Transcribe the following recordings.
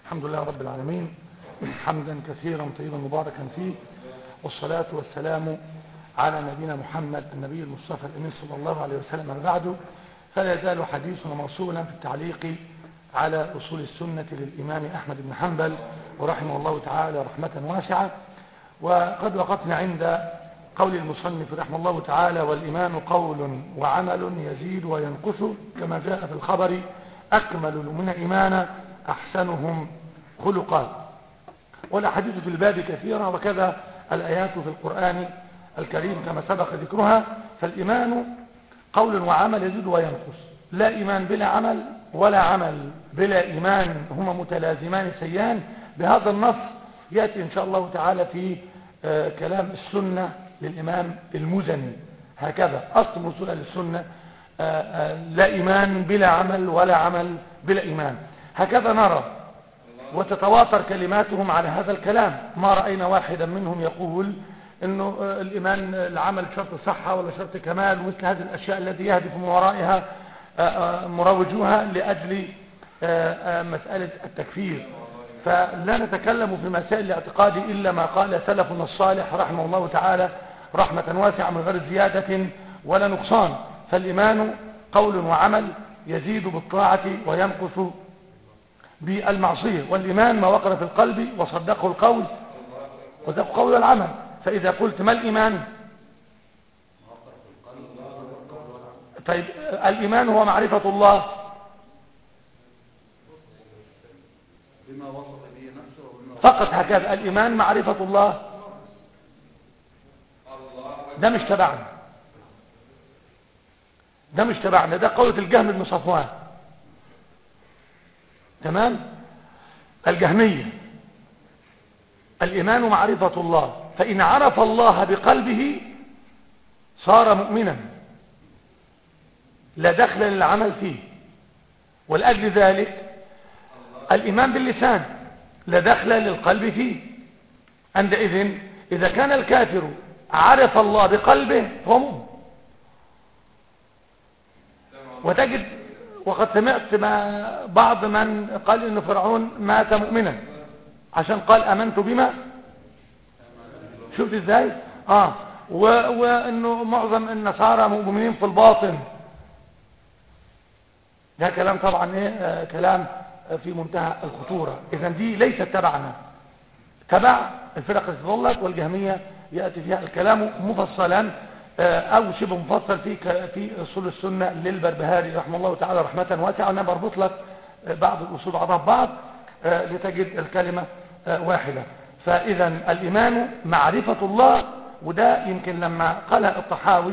الحمد لله رب العالمين حمدا كثيرا طيبا مباركا فيه والصلاة والسلام على نبينا محمد النبي المصطفى الأمين صلى الله عليه وسلم من بعده فلا يزال حديثنا موصولا في التعليق على أصول السنة للإمام أحمد بن حنبل ورحمه الله تعالى رحمة واسعة وقد وقفنا عند قول المصنف رحمه الله تعالى والإيمان قول وعمل يزيد وينقص كما جاء في الخبر أكمل من إيمانا أحسنهم خلقا والأحاديث في الباب كثيرة وكذا الآيات في القرآن الكريم كما سبق ذكرها فالإيمان قول وعمل يزيد وينقص لا إيمان بلا عمل ولا عمل بلا إيمان هما متلازمان سيان بهذا النص يأتي إن شاء الله تعالى في كلام السنة للإمام المزني هكذا أصل وصول السنة لا إيمان بلا عمل ولا عمل بلا إيمان هكذا نرى وتتواتر كلماتهم على هذا الكلام ما رأينا واحدا منهم يقول انه الايمان العمل شرط صحة ولا شرط كمال ومثل هذه الاشياء التي يهدف من ورائها مروجوها لاجل مسألة التكفير فلا نتكلم في مسائل الاعتقاد الا ما قال سلفنا الصالح رحمه الله تعالى رحمة واسعة من غير زيادة ولا نقصان فالايمان قول وعمل يزيد بالطاعة وينقص بالمعصية والإيمان ما وقر في القلب وصدقه القول وصدقه قول العمل فإذا قلت ما الإيمان طيب الإيمان هو معرفة الله بما وصف به نفسه وبما فقط هكذا الإيمان معرفة الله ده مش تبعنا ده مش تبعنا ده قولة الجهم بن صفوان تمام الجهمية الإيمان معرفة الله فإن عرف الله بقلبه صار مؤمنا لا دخل للعمل فيه ولأجل ذلك الإيمان باللسان لا دخل للقلب فيه عندئذ إذا كان الكافر عرف الله بقلبه فهو مؤمن وتجد وقد سمعت ما بعض من قال ان فرعون مات مؤمنا عشان قال امنت بما شفت ازاي اه و... وانه معظم النصارى مؤمنين في الباطن ده كلام طبعا ايه آه كلام في منتهى الخطورة اذا دي ليست تبعنا تبع الفرق الظلت والجهمية يأتي فيها الكلام مفصلا او شبه مفصل في في اصول السنه للبربهاري رحمه الله تعالى رحمه واسعه انا بربط لك بعض الاصول بعضها ببعض لتجد الكلمه واحده فاذا الايمان معرفه الله وده يمكن لما قال الطحاوي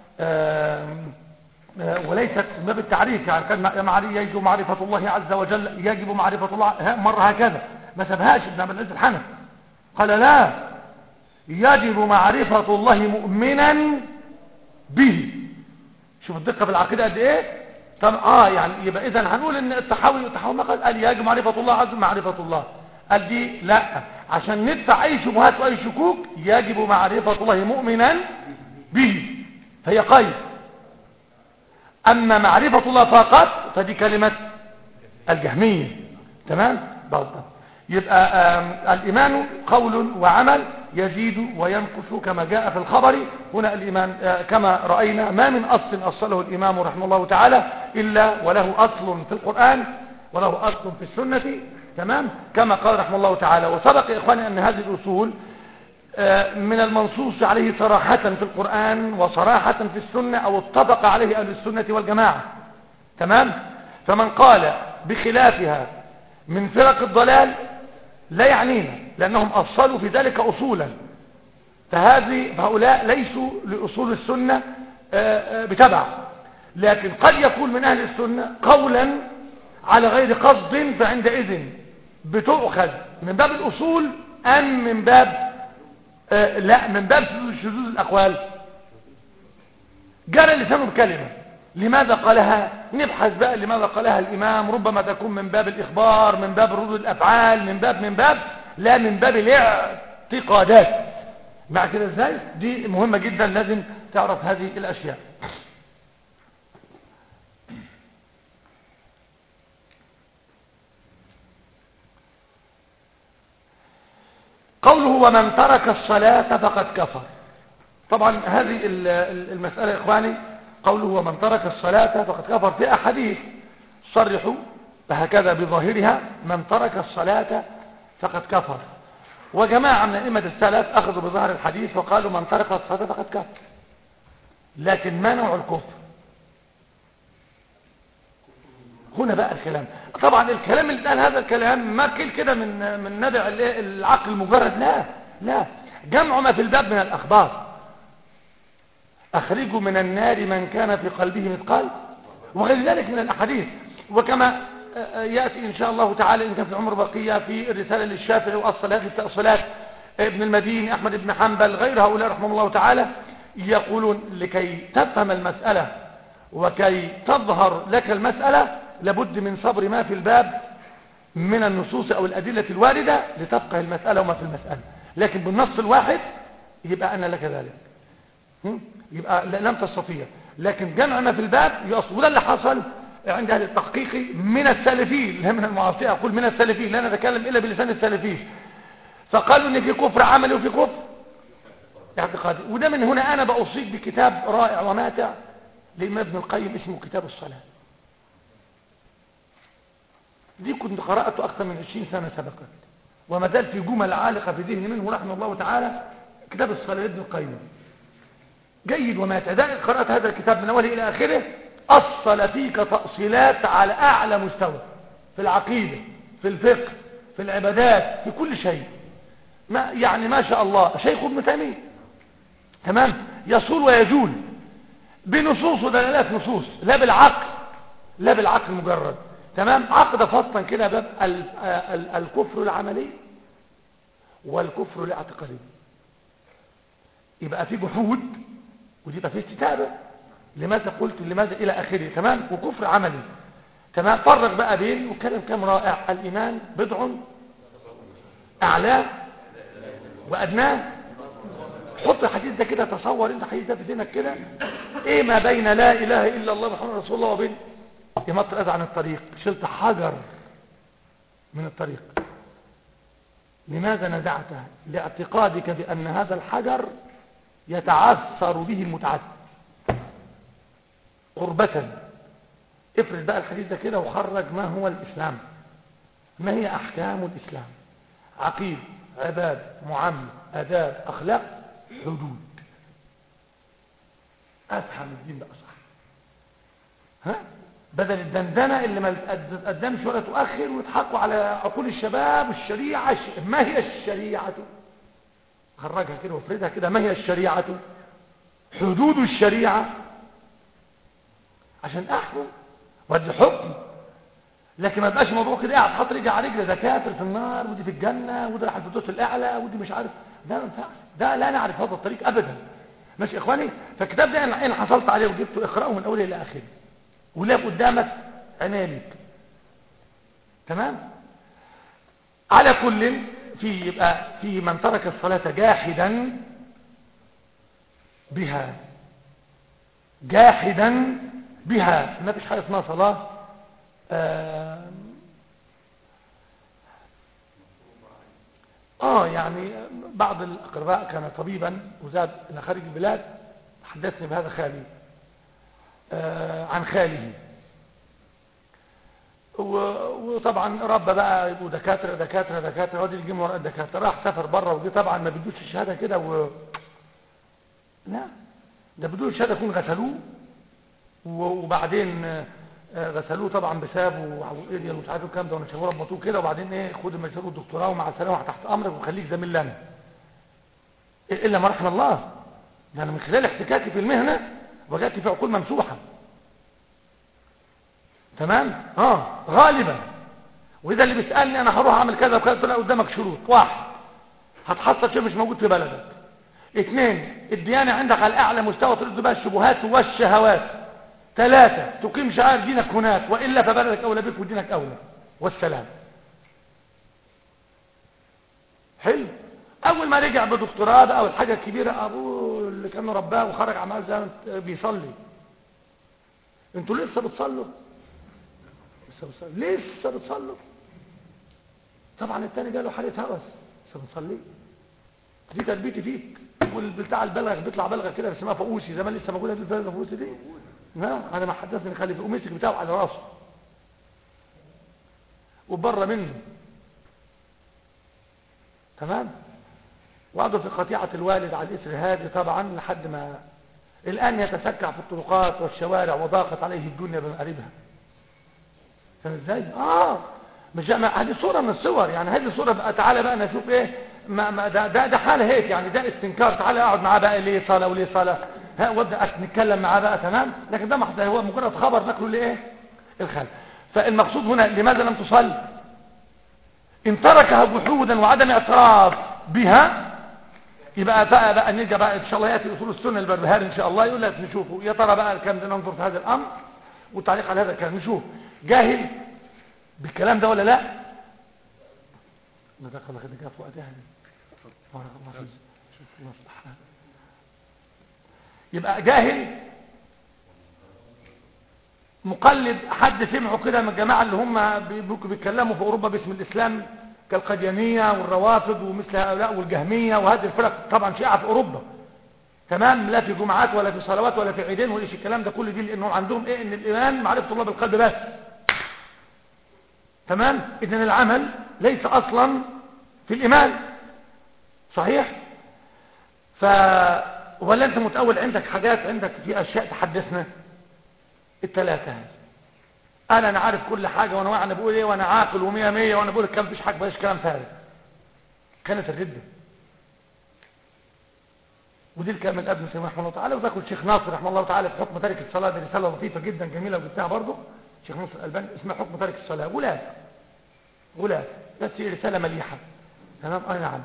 وليست من باب التعريف يعني كان يجب معرفه الله عز وجل يجب معرفه الله مره هكذا ما سبهاش ابن عبد العزيز الحنفي قال لا يجب معرفه الله مؤمنا به شوف الدقة في العقيدة قد ايه طب اه يعني يبقى اذا هنقول ان التحاوي التحاوي ما قال قال يجب معرفة الله عز معرفة الله قال دي لا عشان ندفع اي شبهات واي شكوك يجب معرفة الله مؤمنا به فهي قيد اما معرفة الله فقط فدي كلمة الجهمية تمام بالضبط يبقى الايمان قول وعمل يزيد وينقص كما جاء في الخبر هنا الإيمان كما رأينا ما من أصل أصله الإمام رحمه الله تعالى إلا وله أصل في القرآن وله أصل في السنة تمام كما قال رحمه الله تعالى وسبق يا إخواني أن هذه الأصول من المنصوص عليه صراحة في القرآن وصراحة في السنة أو اتفق عليه أهل السنة والجماعة تمام فمن قال بخلافها من فرق الضلال لا يعنينا لأنهم أصلوا في ذلك أصولا فهذه فهؤلاء ليسوا لأصول السنة بتبع لكن قد يكون من أهل السنة قولا على غير قصد فعندئذ بتؤخذ من باب الأصول أم من باب لا من باب شذوذ الأقوال جرى لسانه بكلمة لماذا قالها نبحث بقى لماذا قالها الإمام ربما تكون من باب الإخبار من باب ردود الأفعال من باب من باب لا من باب الاعتقادات مع كده ازاي دي مهمة جدا لازم تعرف هذه الأشياء قوله ومن ترك الصلاة فقد كفر طبعا هذه ال- ال- المسألة يا إخواني قوله ومن ترك الصلاة فقد كفر في أحاديث صرحوا هكذا بظاهرها من ترك الصلاة فقد كفر وجماعة من أئمة السلف أخذوا بظاهر الحديث وقالوا من ترك الصلاة فقد كفر لكن منعوا الكفر هنا بقى الكلام طبعا الكلام اللي قال هذا الكلام ما كل كده من من نبع الايه العقل المجرد لا لا جمع ما في الباب من الاخبار اخرجوا من النار من كان في قلبه مثقال وغير ذلك من الاحاديث وكما آه، ياتي ان شاء الله تعالى ان كان في العمر بقيه في الرساله للشافعي والصلاه في التاصيلات ابن المديني احمد بن حنبل غير هؤلاء رحمهم الله تعالى يقولون لكي تفهم المساله وكي تظهر لك المسألة لابد من صبر ما في الباب من النصوص أو الأدلة الواردة لتفقه المسألة وما في المسألة لكن بالنص الواحد يبقى أنا لك ذلك هم؟ يبقى ل- لم تستطيع لكن جمع ما في الباب يصل وده اللي حصل عند أهل التحقيق من السلفيين لا من المعاصرين أقول من السلفيين لا نتكلم إلا بلسان السلفيين فقالوا إن في كفر عملي وفي كفر اعتقادي وده من هنا أنا بأصيب بكتاب رائع وماتع لإمام ابن القيم اسمه كتاب الصلاة دي كنت قرأته أكثر من 20 سنة سبقت وما زال في جمل عالقة في ذهني منه رحمه الله تعالى كتاب الصلاة لابن القيم جيد وماتع ده قرأت هذا الكتاب من أوله إلى آخره أصل فيك تأصيلات على أعلى مستوى في العقيدة في الفقه في العبادات في كل شيء ما يعني ما شاء الله شيخ ابن تيمية تمام يصول ويجول بنصوص ودلالات نصوص لا بالعقل لا بالعقل مجرد تمام عقد فصلا كده باب ال- ال- الكفر العملي والكفر الاعتقادي يبقى في جحود ودي يبقى في استتابه لماذا قلت لماذا الى اخره تمام وكفر عملي تمام فرق بقى بين وكلام كلام رائع الايمان بضع اعلاه وادناه حط الحديث ده كده تصور انت الحديث ده في ذهنك كده ايه ما بين لا اله الا الله محمد رسول الله وبين اماطه الاذى عن الطريق شلت حجر من الطريق لماذا نزعته لاعتقادك بان هذا الحجر يتعثر به المتعدي قربة افرد بقى الحديث ده كده وخرج ما هو الاسلام ما هي احكام الاسلام عقيد عباد معامله اداب اخلاق حدود افهم الدين بقى صح ها بدل الدندنه اللي ما تقدمش ولا تؤخر ويضحكوا على عقول الشباب والشريعه ش- ما هي الشريعه خرجها كده وافردها كده ما هي الشريعه حدود الشريعه عشان احكم وادي حكم لكن ما يبقاش موضوع كده قاعد حاطط رجل على رجل ده كافر في النار ودي في الجنه ودي راح الفردوس الاعلى ودي مش عارف ده ما ينفعش ده لا نعرف هذا الطريق ابدا ماشي يا اخواني فالكتاب ده انا إن حصلت عليه وجبته اقراه من اوله الى اخره ولاب قدامك عنانك تمام على كل في يبقى في من ترك الصلاه جاحدا بها جاحدا بها ما فيش حاجه اسمها صلاه آه, اه يعني بعض الاقرباء كان طبيبا وزاد الى خارج البلاد حدثني بهذا خالي آه عن خاله و- وطبعا ربى بقى يبقوا دكاتره دكاتره دكاتره راجل جه من وراء الدكاتره راح سافر بره وجه طبعا ما بيدوش الشهاده كده و لا ده بدون الشهاده يكون غسلوه و- وبعدين آه، آه، غسلوه طبعا بساب واريال ومش عارف الكلام ده ونشفوه ربطوه كده وبعدين ايه خد الماجستير والدكتوراه ومع السلامه تحت امرك وخليك زميل لنا الا ما رحم الله يعني من خلال احتكاكي في المهنه وجدت في عقول ممسوحه تمام اه غالبا واذا اللي بيسالني انا هروح اعمل كذا وكذا تلاقي قدامك شروط واحد هتحصل شيء مش موجود في بلدك اثنين الديانه عندك على اعلى مستوى ترد بها الشبهات والشهوات ثلاثة تقيم شعائر دينك هناك وإلا فبلدك أولى بك ودينك أولى والسلام حلو أول ما رجع بدكتوراه بقى والحاجة الكبيرة أبوه اللي كان رباه وخرج عمال زي بيصلي انتوا لسه بتصلوا لسه بتصلوا لسه بتصلوا طبعا التاني جاله حالة هوس لسه بنصلي في تربيتي فيك والبتاع البلغ بيطلع بلغه كده اسمها فؤوسي زمان لسه موجوده دي الفلسفه فؤوسي دي نعم انا ما حدثني خليفه ومسك بتاعه على راسه وبره منه تمام وقعدوا في قطيعة الوالد على الإسر هذه طبعا لحد ما الآن يتسكع في الطرقات والشوارع وضاقت عليه الدنيا بمقاربها فاهم ازاي؟ اه مش ما هذه صورة من الصور يعني هذه صورة بقى تعالى بقى نشوف ايه ما ما ده ده, ده حالة هيك يعني ده استنكار تعالى اقعد معاه بقى ليه صلاة وليه صلاة ها وابدا نتكلم معاه بقى تمام لكن ده محضر هو مجرد خبر نقله لايه الخلف فالمقصود هنا لماذا لم تصلي ان تركها جحودا وعدم اعتراف بها يبقى بقى بقى نرجع بقى ان شاء الله ياتي اصول السنه البربهاري ان شاء الله يقول لك نشوفه يا ترى بقى الكلام ده ننظر في هذا الامر والتعليق على هذا الكلام نشوف جاهل بالكلام ده ولا لا ما دخل خد جاء في وقتها بارك الله فيك شوف مصلحه يبقى جاهل مقلد حد سمعه كده من الجماعه اللي هم بي- بيتكلموا في اوروبا باسم الاسلام كالقديانيه والروافض ومثل هؤلاء والجهميه وهذه الفرق طبعا شائعه في اوروبا تمام لا في جمعات ولا في صلوات ولا في عيدين ولا شيء الكلام ده كله دي لانهم عندهم ايه ان الايمان معرفه الله بالقلب بس تمام اذا العمل ليس اصلا في الايمان صحيح ف ولا انت متأول عندك حاجات عندك في اشياء تحدثنا الثلاثه هذه انا انا عارف كل حاجه وانا واعي انا بقول ايه وانا عاقل ومية مية وانا بقول الكلام مفيش حاجه بلاش كلام فارغ كانت الرده ودي الكلام من ابن سيدنا رحمه الله تعالى وذكر الشيخ ناصر رحمه الله تعالى في حكم تارك الصلاه دي رساله لطيفه جدا جميله وجبتها برضه الشيخ ناصر الالباني اسمها حكم تارك الصلاه غلاف غلاف بس هي رساله مليحه تمام اي نعم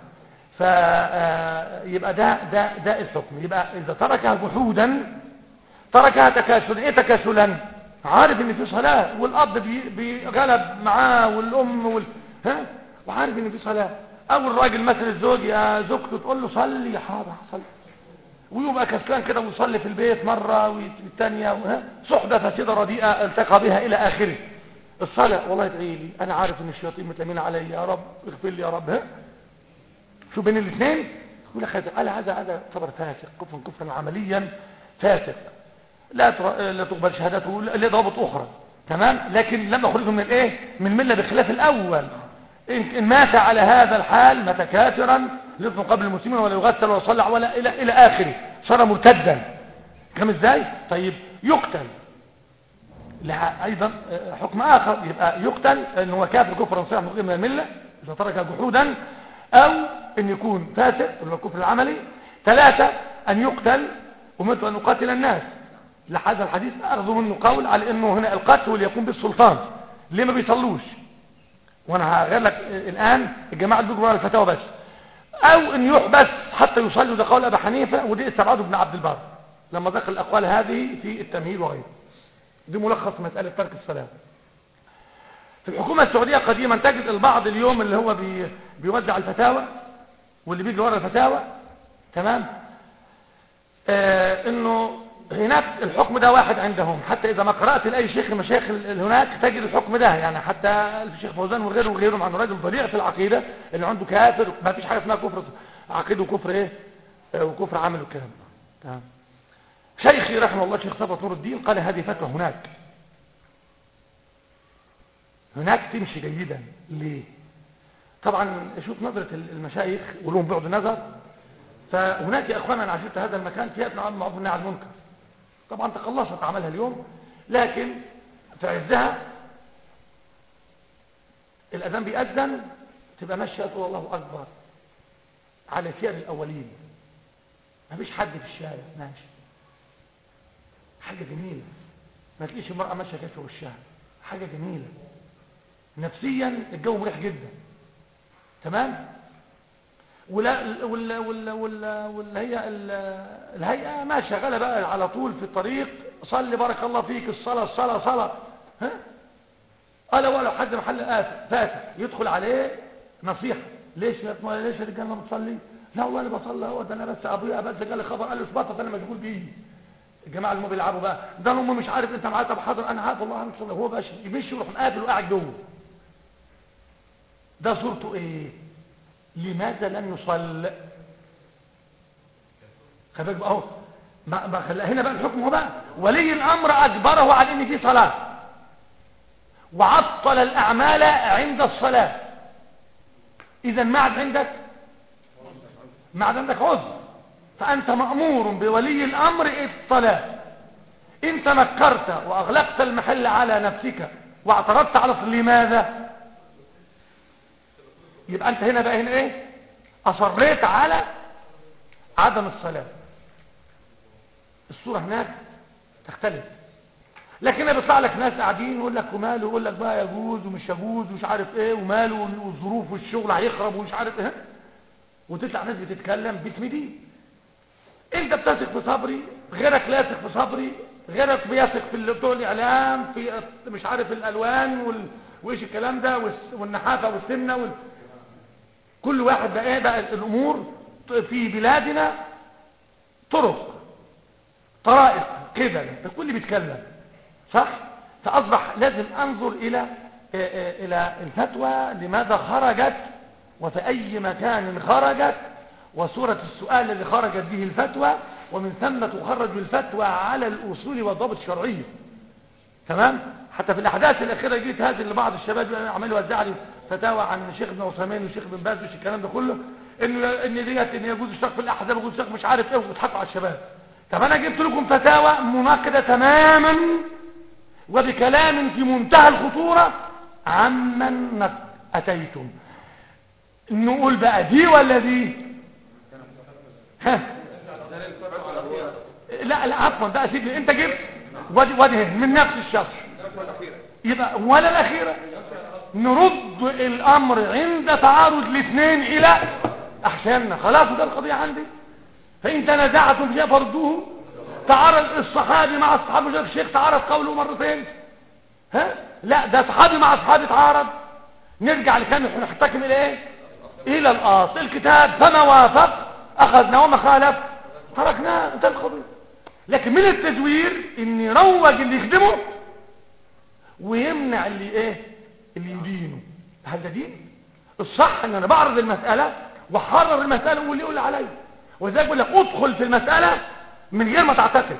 فيبقى ده ده ده الحكم يبقى اذا تركها جحودا تركها تكاسلا ايه تكاسلا عارف ان في صلاه والاب بي- بيغلب معاه والام وال ها وعارف ان في صلاه او الراجل مثلا الزوج يا زوجته تقول له صلي يا حاضر صلي ويبقى كسلان كده ويصلي في البيت مرة والثانية وها صحبة فاسدة رديئة التقى بها إلى آخره الصلاة والله ادعي لي أنا عارف إن الشياطين متلمين علي يا رب اغفر لي يا رب ها شو بين الاثنين يقول لك هذا قال هذا هذا يعتبر فاسق كفرا كفرا عمليا فاسق لا تر- لا تقبل شهادته لا ضابط أخرى تمام لكن لم يخرجه من الايه من المله بخلاف الأول إن إن مات على هذا الحال مات كافرا يدفن قبل المسلمين ولا يغسل ولا يصلى ولا إلى, إلى آخره صار مرتدا كم ازاي طيب يقتل لها أيضا آه، حكم آخر يبقى يقتل أنه هو كافر كفرا صحيح مخرج من الملة إذا ترك جحودا أو أن يكون فاسق اللي هو الكفر العملي ثلاثة أن يقتل ومت أن يقاتل الناس لهذا الحديث أخذ منه قول على أنه هنا القتل يكون بالسلطان ليه ما بيصلوش وانا هغير لك الان الجماعه اللي بيجروا على الفتاوى بس او ان يحبس حتى يصلي وده قول ابي حنيفه ودي استبعده ابن عبد البر لما ذكر الاقوال هذه في التمهيد وغيره دي ملخص مساله ترك الصلاه في الحكومه السعوديه قديما تجد البعض اليوم اللي هو بي بيوزع الفتاوى واللي بيجي ورا الفتاوى تمام آه انه هناك الحكم ده واحد عندهم حتى اذا ما قرات لاي شيخ من المشايخ ال- هناك تجد الحكم ده يعني حتى الشيخ فوزان وغيره وغيره مع انه راجل ضليع في العقيده اللي عنده كافر ما فيش حاجه اسمها كفر عقيده وكفر ايه آه، وكفر عمل والكلام ده تمام شيخي رحمه الله شيخ صفوت نور الدين قال هذه فتوى هناك هناك تمشي جيدا ليه طبعا شوف نظرة المشايخ ولهم بعد نظر فهناك يا اخوانا انا عشرت هذا المكان فيها ابن عم معروف عن المنكر طبعا تقلصت عملها اليوم لكن في عزها الاذان بيأذن تبقى ماشيه تقول الله اكبر على سير الاولين ما فيش حد في الشارع ماشي حاجه جميله ما تلاقيش المراه ماشيه كده في وشها حاجه جميله نفسيا الجو مريح جدا تمام ولا ولا ولا ولا ولا هي ال- الهيئه ما شغاله بقى على طول في الطريق صلي بارك الله فيك الصلاه الصلاه صلاه ها قال ولا حد محل آسف فاتح يدخل عليه نصيحه ليش يا ابني ليش يا رجال ما بتصلي لا والله انا بصلي هو ده انا بس ابويا بس قال لي خبر قال لي اثبتت انا مشغول بيه الجماعه اللي هم بيلعبوا بقى ده هم مش عارف انت معاه طب حاضر انا عارف والله انا بصلي هو بقى يمشي يروح مقابل وقاعد جوه ده صورته ايه لماذا لم يصل خلي بالك اهو ما ما خلي هنا بقى الحكم هو بقى ولي الامر اجبره على ان في صلاه وعطل الاعمال عند الصلاه اذا ما عاد عندك ما عاد عندك عذر فانت مامور بولي الامر الصلاه ان تنكرت واغلقت المحل على نفسك واعترضت على لماذا يبقى انت هنا بقى هنا ايه اصريت على عدم الصلاة الصورة هناك تختلف لكن بيطلع لك ناس قاعدين يقول لك وماله يقول لك بقى يجوز ومش يجوز ومش عارف ايه وماله والظروف والشغل هيخرب ومش عارف ايه وتطلع ناس بتتكلم باسم دين انت بتثق في صبري غيرك لا يثق في صبري غيرك بيثق في اللي بتوع الاعلام في مش عارف الالوان وال... وايش الكلام ده والس- والنحافه والسمنه وال... كل واحد بقى ايه بقى الامور في بلادنا طرق طرائق كده الكل بيتكلم صح فاصبح لازم انظر الى آه، آه، الى الفتوى لماذا خرجت وفي اي مكان خرجت وصورة السؤال اللي خرجت به الفتوى ومن ثم تخرج الفتوى على الاصول والضابط الشرعيه تمام حتى في الاحداث الاخيره جيت هذه اللي بعض الشباب عملوا يوزع لي فتاوى عن الشيخ ابن عثيمين والشيخ بن باز وش الكلام ده كله انه ان ديت ان يجوز الشرك في الاحزاب ويجوز الشرك مش عارف ايه وتحطوا على الشباب طب انا جبت لكم فتاوى مناقضه تماما وبكلام في منتهى الخطوره عمن نك- اتيتم نقول بقى دي ولا دي ها لا لا عفوا ده اسيب لي. انت جبت وادي وادي هنا من نفس الشخص يبقى ولا الاخيره نرد الامر عند تعارض الاثنين الى احساننا خلاص ده القضيه عندي فان تنازعتم فيها فردوه تعارض الصحابي مع الصحابي مش الشيخ تعارض قوله مرتين ها لا ده صحابي مع صحابي تعارض نرجع لكام نحتكم الى ايه الى الاصل الكتاب فما وافق اخذنا وما خالف تركناه ده القضيه لكن من التزوير ان يروج اللي يخدمه ويمنع اللي ايه اللي يدينه هل ده دين الصح ان انا بعرض المسألة واحرر المسألة واللي يقول عليا وزي بقول لك ادخل في المسألة من غير ما تعتقد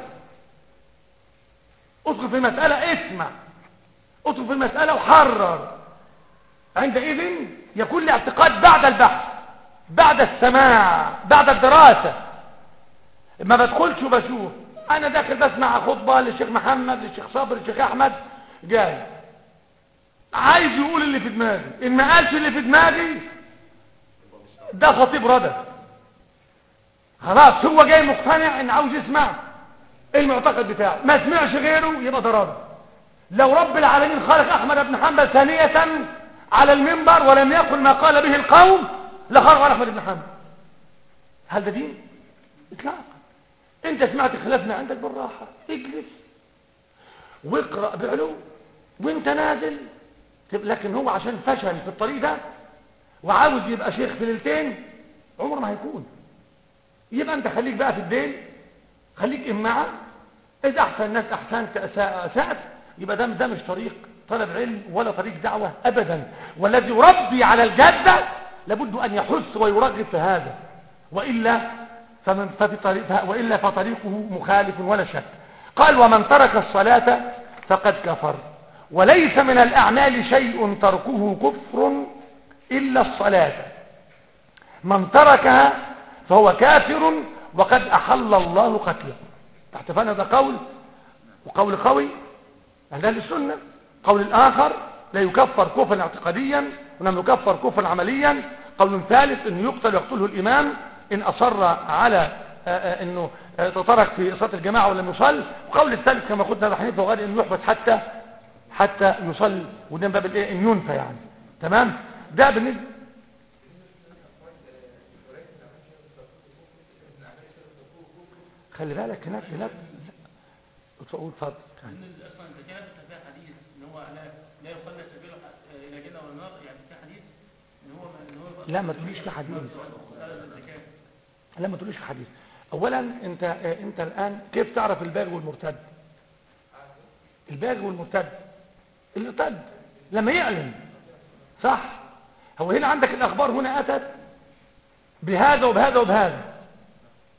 ادخل في المسألة اسمع ادخل في المسألة وحرر عندئذ يكون لي اعتقاد بعد البحث بعد السماع بعد الدراسة ما بدخلش وبشوف انا داخل بسمع خطبة للشيخ محمد للشيخ صابر للشيخ احمد جاي عايز يقول اللي في دماغي ان ما قالش اللي في دماغي ده خطيب ردى خلاص هو جاي مقتنع ان عاوز يسمع المعتقد بتاعه ما سمعش غيره يبقى ده ردى لو رب العالمين خلق احمد بن حنبل ثانية على المنبر ولم يقل ما قال به القوم لخرج على احمد بن حنبل هل ده دين اطلاقا انت سمعت خلافنا عندك بالراحة اجلس واقرأ بعلو وانت نازل تب- لكن هو عشان فشل في الطريق ده وعاوز يبقى شيخ في ليلتين عمره ما هيكون يبقى انت خليك بقى في الدين خليك امعة اذا احسن الناس احسنت أساء- اسأت يبقى ده ده مش طريق طلب علم ولا طريق دعوة ابدا والذي يربي على الجادة لابد ان يحث ويرغب في هذا وإلا فمن ففي طريق وإلا فطريقه مخالف ولا شك قال ومن ترك الصلاة فقد كفر وليس من الأعمال شيء تركه كفر إلا الصلاة من تركها فهو كافر وقد أحل الله قتله تحت فانا ده قول وقول قوي عند أهل السنة قول الآخر لا يكفر كفرا اعتقاديا ولم يكفر كفرا عمليا قول ثالث انه يقتل ويقتله الامام ان اصر على آه، آه، انه آه، تترك في صلاه الجماعه ولم يصل وقول الثالث كما قلنا ابو حنيفه وغيره انه يحبس حتى حتى يصلي وده من باب الايه ان ينفى يعني تمام ده بالنسبه خلي بالك هناك هناك تقول اتفضل ان اصلا انت كده في حديث ان هو لا لا يصلي سبيل الى جنه ولا نار يعني في حديث ان هو ان هو لا ما تقوليش في حديث مسألة الزكاة. لا ما تقوليش في حديث اولا انت آه، انت الان كيف تعرف الباغي والمرتد الباغي والمرتد اللي ارتد لما يعلن صح هو هنا عندك الاخبار هنا اتت بهذا وبهذا وبهذا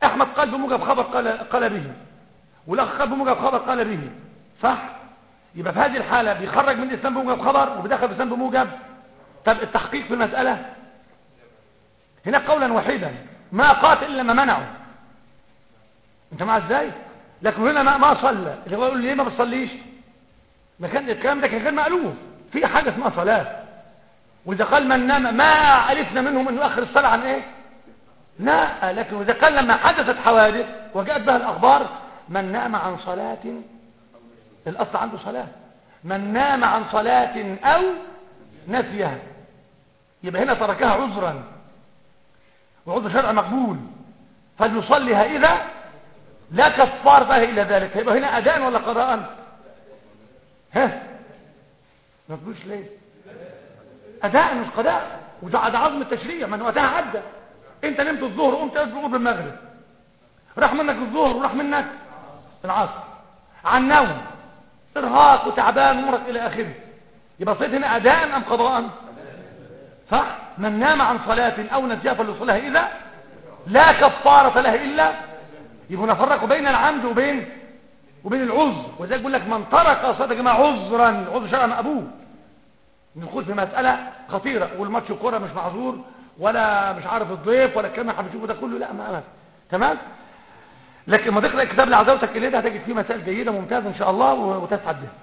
احمد قال بموجب خبر قال, قال به والاخ قال بموجب خبر قال به صح يبقى في هذه الحالة بيخرج من الاسلام بموجب خبر وبيدخل الاسلام بموجب طب التحقيق في المسألة هناك قولا واحدا ما قاتل الا ما منعه انت معاه ازاي لكن هنا ما, ما صلى اللي هو يقول ليه ما بتصليش ما كان الكلام ده كان غير مألوف في حاجة اسمها صلاة واذا قال من نام ما عرفنا منهم انه يؤخر الصلاة عن ايه لا لكن اذا قال لما حدثت حوادث وجاءت بها الاخبار من نام عن صلاة الاصل عنده صلاة من نام عن صلاة او نسيها يبقى هنا تركها عذرا وعذر شرع مقبول فليصليها اذا لا كفار بها الا ذلك يبقى هنا اداء ولا قضاء ها ما تقولش ليه اداء مش قضاء وده ده عظم التشريع من وقتها عدى انت نمت الظهر وقمت قبل المغرب راح منك الظهر وراح منك العصر عن نوم ارهاق وتعبان ومرض الى اخره يبقى صيت هنا اداء ام قضاء صح من نام عن صلاة او نسيها فليصليها اذا لا كفارة لها الا يبقى نفرق بين العمد وبين وبين العذر وذلك بيقول لك من ترك صلاة يا جماعه عذرا عذر شرع مقبول ندخل في مسألة خطيرة والماتش الكوره مش معذور ولا مش عارف الضيف ولا الكلام اللي هنشوفه ده كله لا ما تمام لكن ما تقرا الكتاب اللي عزوتك اليه ده هتجد فيه مسائل جيده ممتازه ان شاء الله وتسعد بها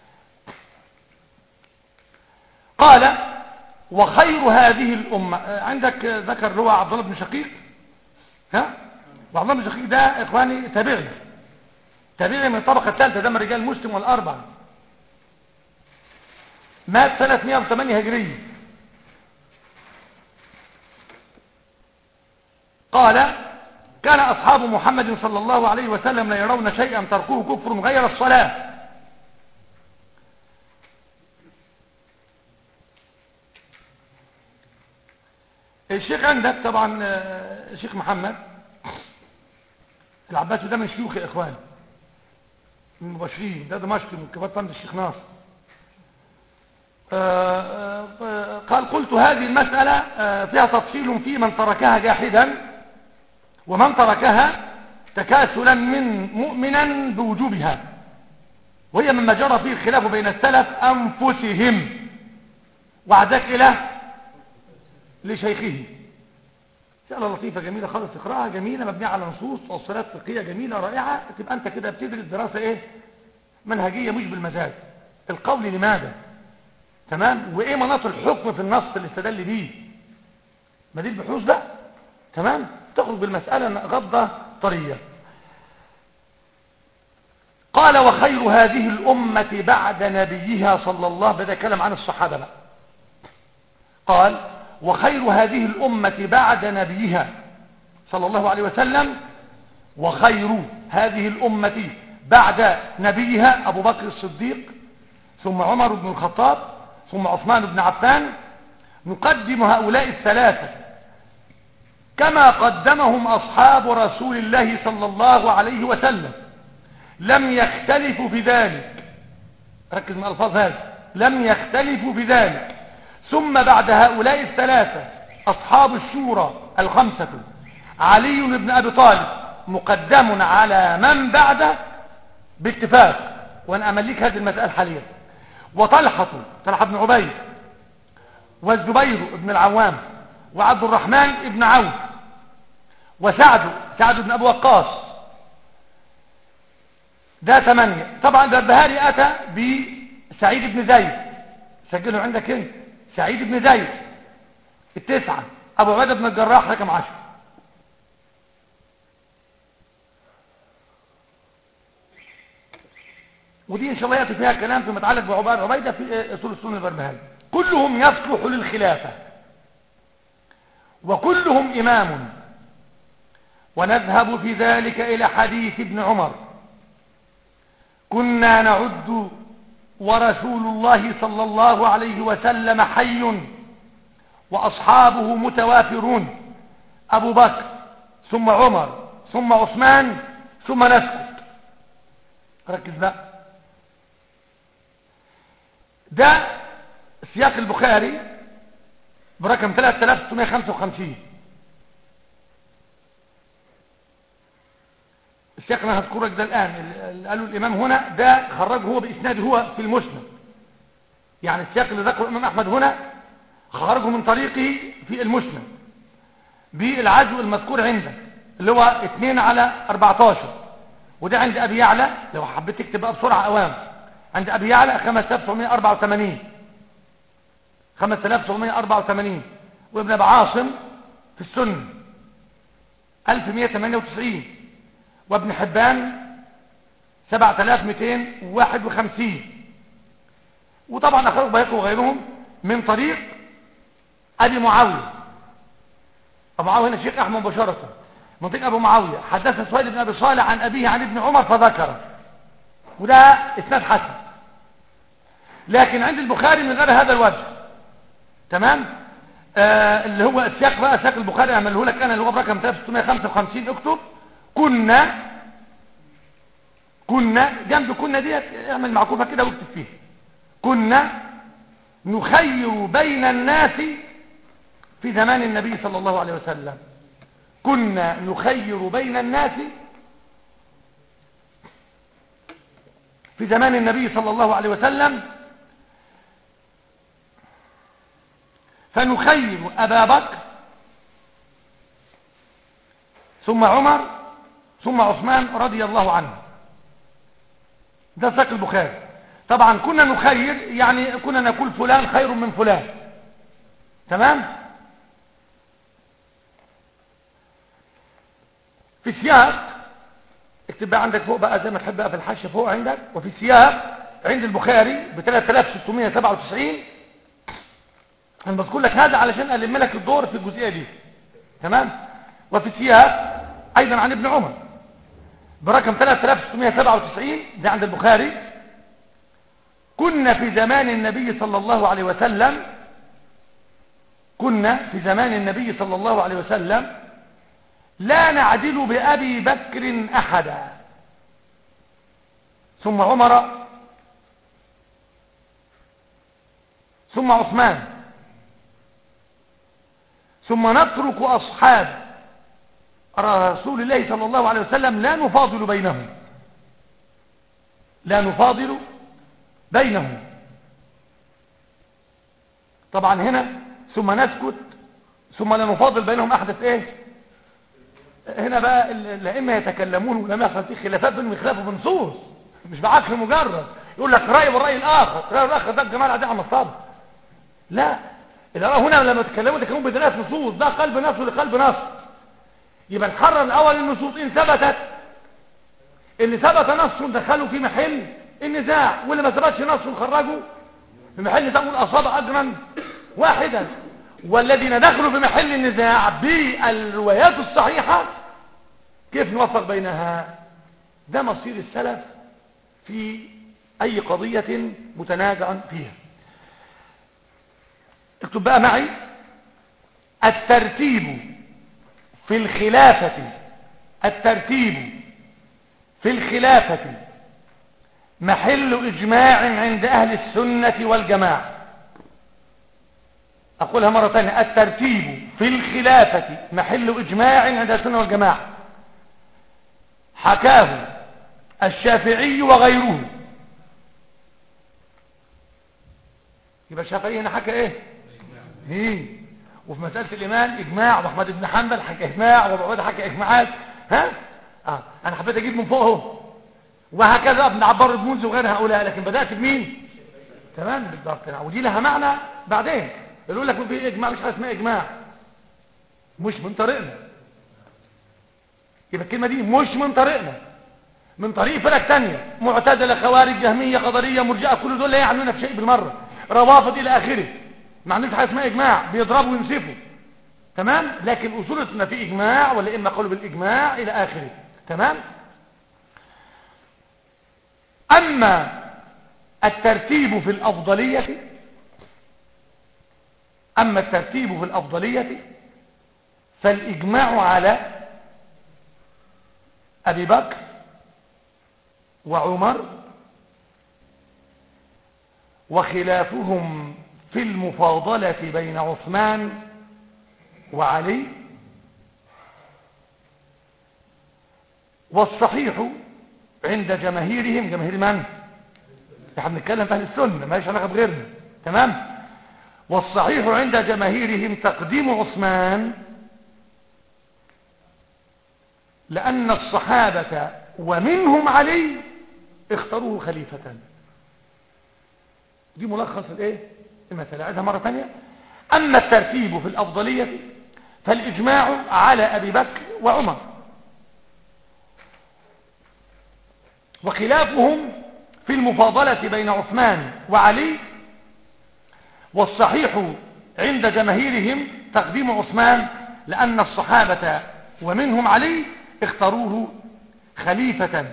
قال وخير هذه الامه عندك ذكر اللي هو عبد الله بن شقيق ها وعبد الله بن شقيق ده اخواني تابعي تابعي من الطبقه الثالثه ده من رجال مسلم والاربعه مات سنه 108 هجريه قال كان أصحاب محمد صلى الله عليه وسلم لا يرون شيئا تركوه كفر غير الصلاة الشيخ عندك طبعا الشيخ محمد العباسي ده من شيوخ يا اخوان من المباشرين ده دمشق من كبار طنط الشيخ ناصر قال قلت هذه المسألة فيها تفصيل في من تركها جاحدا ومن تركها تكاسلا من مؤمنا بوجوبها وهي مما جرى فيه الخلاف بين السلف أنفسهم وعدك إلى لشيخه سألة لطيفة جميلة خالص تقرأها جميلة مبنية على نصوص وصلات فقهية جميلة رائعة تبقى أنت كده بتدرس دراسة إيه منهجية مش بالمزاج القول لماذا تمام وإيه مناط الحكم في النص اللي استدل بيه ما دي البحوث بقى تمام تخرج بالمسألة غضة طرية قال وخير هذه الأمة بعد نبيها صلى الله بدأ كلام عن الصحابة بقى قال وخير هذه الأمة بعد نبيها صلى الله عليه وسلم وخير هذه الأمة بعد نبيها أبو بكر الصديق ثم عمر بن الخطاب ثم عثمان بن عفان نقدم هؤلاء الثلاثة كما قدمهم أصحاب رسول الله صلى الله عليه وسلم لم يختلفوا في ذلك ركز مع الفاظ هذا لم يختلفوا في ذلك ثم بعد هؤلاء الثلاثة أصحاب الشورى الخمسة علي بن أبي طالب مقدم على من بعده باتفاق وأنا أملك هذه المسألة حاليا وطلحة طلحة بن عبيد والزبير بن العوام وعبد الرحمن بن عوف وسعد سعد بن أبو وقاص ده ثمانية طبعا ده البهاري أتى بسعيد بن زيد سجله عندك انت سعيد بن زيد التسعة أبو عبيدة بن الجراح رقم عشر ودي إن شاء الله يأتي فيها كلام فيما يتعلق بعباد عبيدة في أصول السنة البربهاري كلهم يصلح للخلافة وكلهم إمام ونذهب في ذلك إلى حديث ابن عمر كنا نعد ورسول الله صلى الله عليه وسلم حي وأصحابه متوافرون أبو بكر ثم عمر ثم عثمان ثم نسكت ركز بقى ده سياق البخاري برقم 3655 السياق اللي انا هذكرك ده الان اللي قاله الامام هنا ده خرجه هو باسناده هو في المسند يعني السياق اللي ذكره الامام احمد هنا خرجه من طريقه في المسند بالعزو المذكور عندك اللي هو 2 على 14 وده عند ابي يعلى لو حبيت تكتب بقى بسرعه اوام عند ابي يعلى 5984 5984 وابن ابي عاصم في السنه 1198 وابن حبان 7251 وطبعا اخرج بيقوا وغيرهم من طريق ابي معاويه ابو معاويه هنا الشيخ احمد مباشره من طريق ابو معاويه حدث سويد بن ابي صالح عن ابيه عن ابن عمر فذكره وده اسناد حسن لكن عند البخاري من غير هذا الوجه تمام آه اللي هو السياق بقى سياق البخاري اعمله لك انا اللي هو برقم 3655 اكتب كنا كنا جنب كنا ديت اعمل معكوفه كده واكتب فيها كنا نخير بين الناس في زمان النبي صلى الله عليه وسلم كنا نخير بين الناس في زمان النبي صلى الله عليه وسلم فنخير أبا بكر ثم عمر ثم عثمان رضي الله عنه ده ساق البخاري طبعا كنا نخير يعني كنا نقول فلان خير من فلان تمام في سياق اكتب بقى عندك فوق بقى زي ما تحب بقى في الحاشيه فوق عندك وفي سياق عند البخاري ب 3697 انا بذكر لك هذا علشان الم لك الدور في الجزئيه دي تمام وفي سياق ايضا عن ابن عمر برقم 3697 ده عند البخاري كنا في زمان النبي صلى الله عليه وسلم كنا في زمان النبي صلى الله عليه وسلم لا نعدل بأبي بكر أحدا ثم عمر ثم عثمان ثم نترك أصحاب رسول الله صلى الله عليه وسلم لا نفاضل بينهم لا نفاضل بينهم طبعا هنا ثم نسكت ثم لا نفاضل بينهم أحدث إيه هنا بقى الأئمة يتكلمون ولما يحصل فيه خلافات بينهم خلاف بنصوص مش بعقل مجرد يقول لك رأي والرأي الآخر رأي الآخر ده الجماعة عادي على الصبر لا الآراء هنا لما تكلموا تكلمون بدلالة نصوص ده قلب نص لقلب نص يبقى نحرر الأول النصوص إن ثبتت اللي ثبت نص دخلوا في محل النزاع واللي ما ثبتش نص خرجوا في محل نزاع أصاب أجرا واحدا والذين دخلوا في محل النزاع بالروايات الصحيحة كيف نوفق بينها ده مصير السلف في أي قضية متنازع فيها اكتب بقى معي الترتيب في الخلافة الترتيب في الخلافة محل إجماع عند أهل السنة والجماعة أقولها مرة ثانية الترتيب في الخلافة محل إجماع عند السنة والجماعة حكاه الشافعي وغيره يبقى الشافعي هنا حكى ايه ايه وفي مسألة الإيمان إجماع وأحمد بن حنبل حكى إجماع وأبو عبيدة حكى إجماعات ها آه. أنا حبيت أجيب من فوق اهو وهكذا ابن عبار بن منذ وغير هؤلاء لكن بدأت بمين تمام بالضبط ودي لها معنى بعدين يقول لك في إجماع مش حاجة اسمها إجماع مش من طريقنا يبقى الكلمة دي مش من طريقنا من طريق فرق تانية معتدلة خوارج جهمية قدرية مرجئة كل دول لا يعملون في شيء بالمرة روافض إلى آخره ما عندهمش حاجه اسمها اجماع بيضربوا وينسفوا تمام لكن اصولتنا في اجماع ولا اما قالوا بالاجماع الى اخره تمام اما الترتيب في الافضليه اما الترتيب في الافضليه فالاجماع على ابي بكر وعمر وخلافهم في المفاضلة بين عثمان وعلي والصحيح عند جماهيرهم جماهير من احنا بنتكلم في اهل السنه ماليش علاقه بغيرنا تمام والصحيح عند جماهيرهم تقديم عثمان لأن الصحابة ومنهم علي اختاروه خليفة دي ملخص الايه المسألة عايزها مرة ثانية أما الترتيب في الأفضلية فالإجماع على أبي بكر وعمر وخلافهم في المفاضلة بين عثمان وعلي والصحيح عند جماهيرهم تقديم عثمان لأن الصحابة ومنهم علي اختاروه خليفة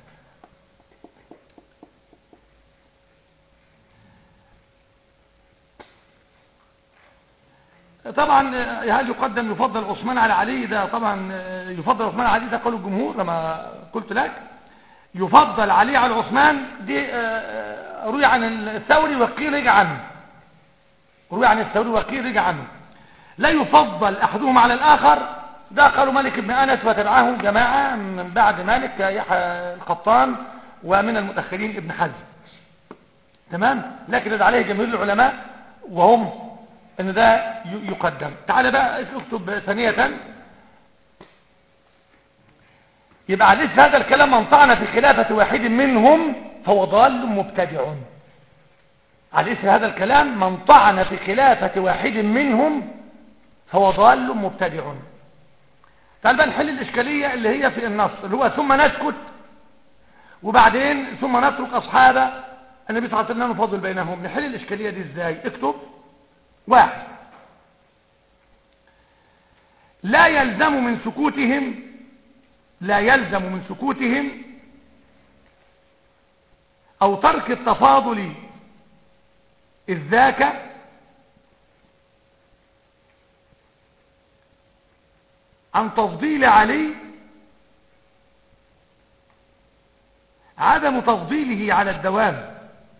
طبعا هل يقدم يفضل عثمان على علي ده طبعا يفضل عثمان على علي ده قول الجمهور لما قلت لك يفضل علي على عثمان دي روي عن الثوري وقيل رجع عنه روي عن الثوري وقيل رجع عنه لا يفضل احدهما على الاخر ده قالوا مالك بن انس وتبعه جماعه من بعد مالك يحيى القطان ومن المتاخرين ابن حزم تمام لكن رد عليه جماهير العلماء وهم ان ده يقدم تعال بقى اكتب ثانيه يبقى عليه هذا الكلام من طعن في خلافه واحد منهم فهو ضال مبتدع على اسم هذا الكلام من طعن في خلافة واحد منهم فهو ضال مبتدع تعال بقى نحل الإشكالية اللي هي في النص اللي هو ثم نسكت وبعدين ثم نترك أصحاب النبي صلى الله عليه وسلم نفضل بينهم نحل الإشكالية دي ازاي اكتب واحد لا يلزم من سكوتهم لا يلزم من سكوتهم أو ترك التفاضل إذ ذاك عن تفضيل علي عدم تفضيله على الدوام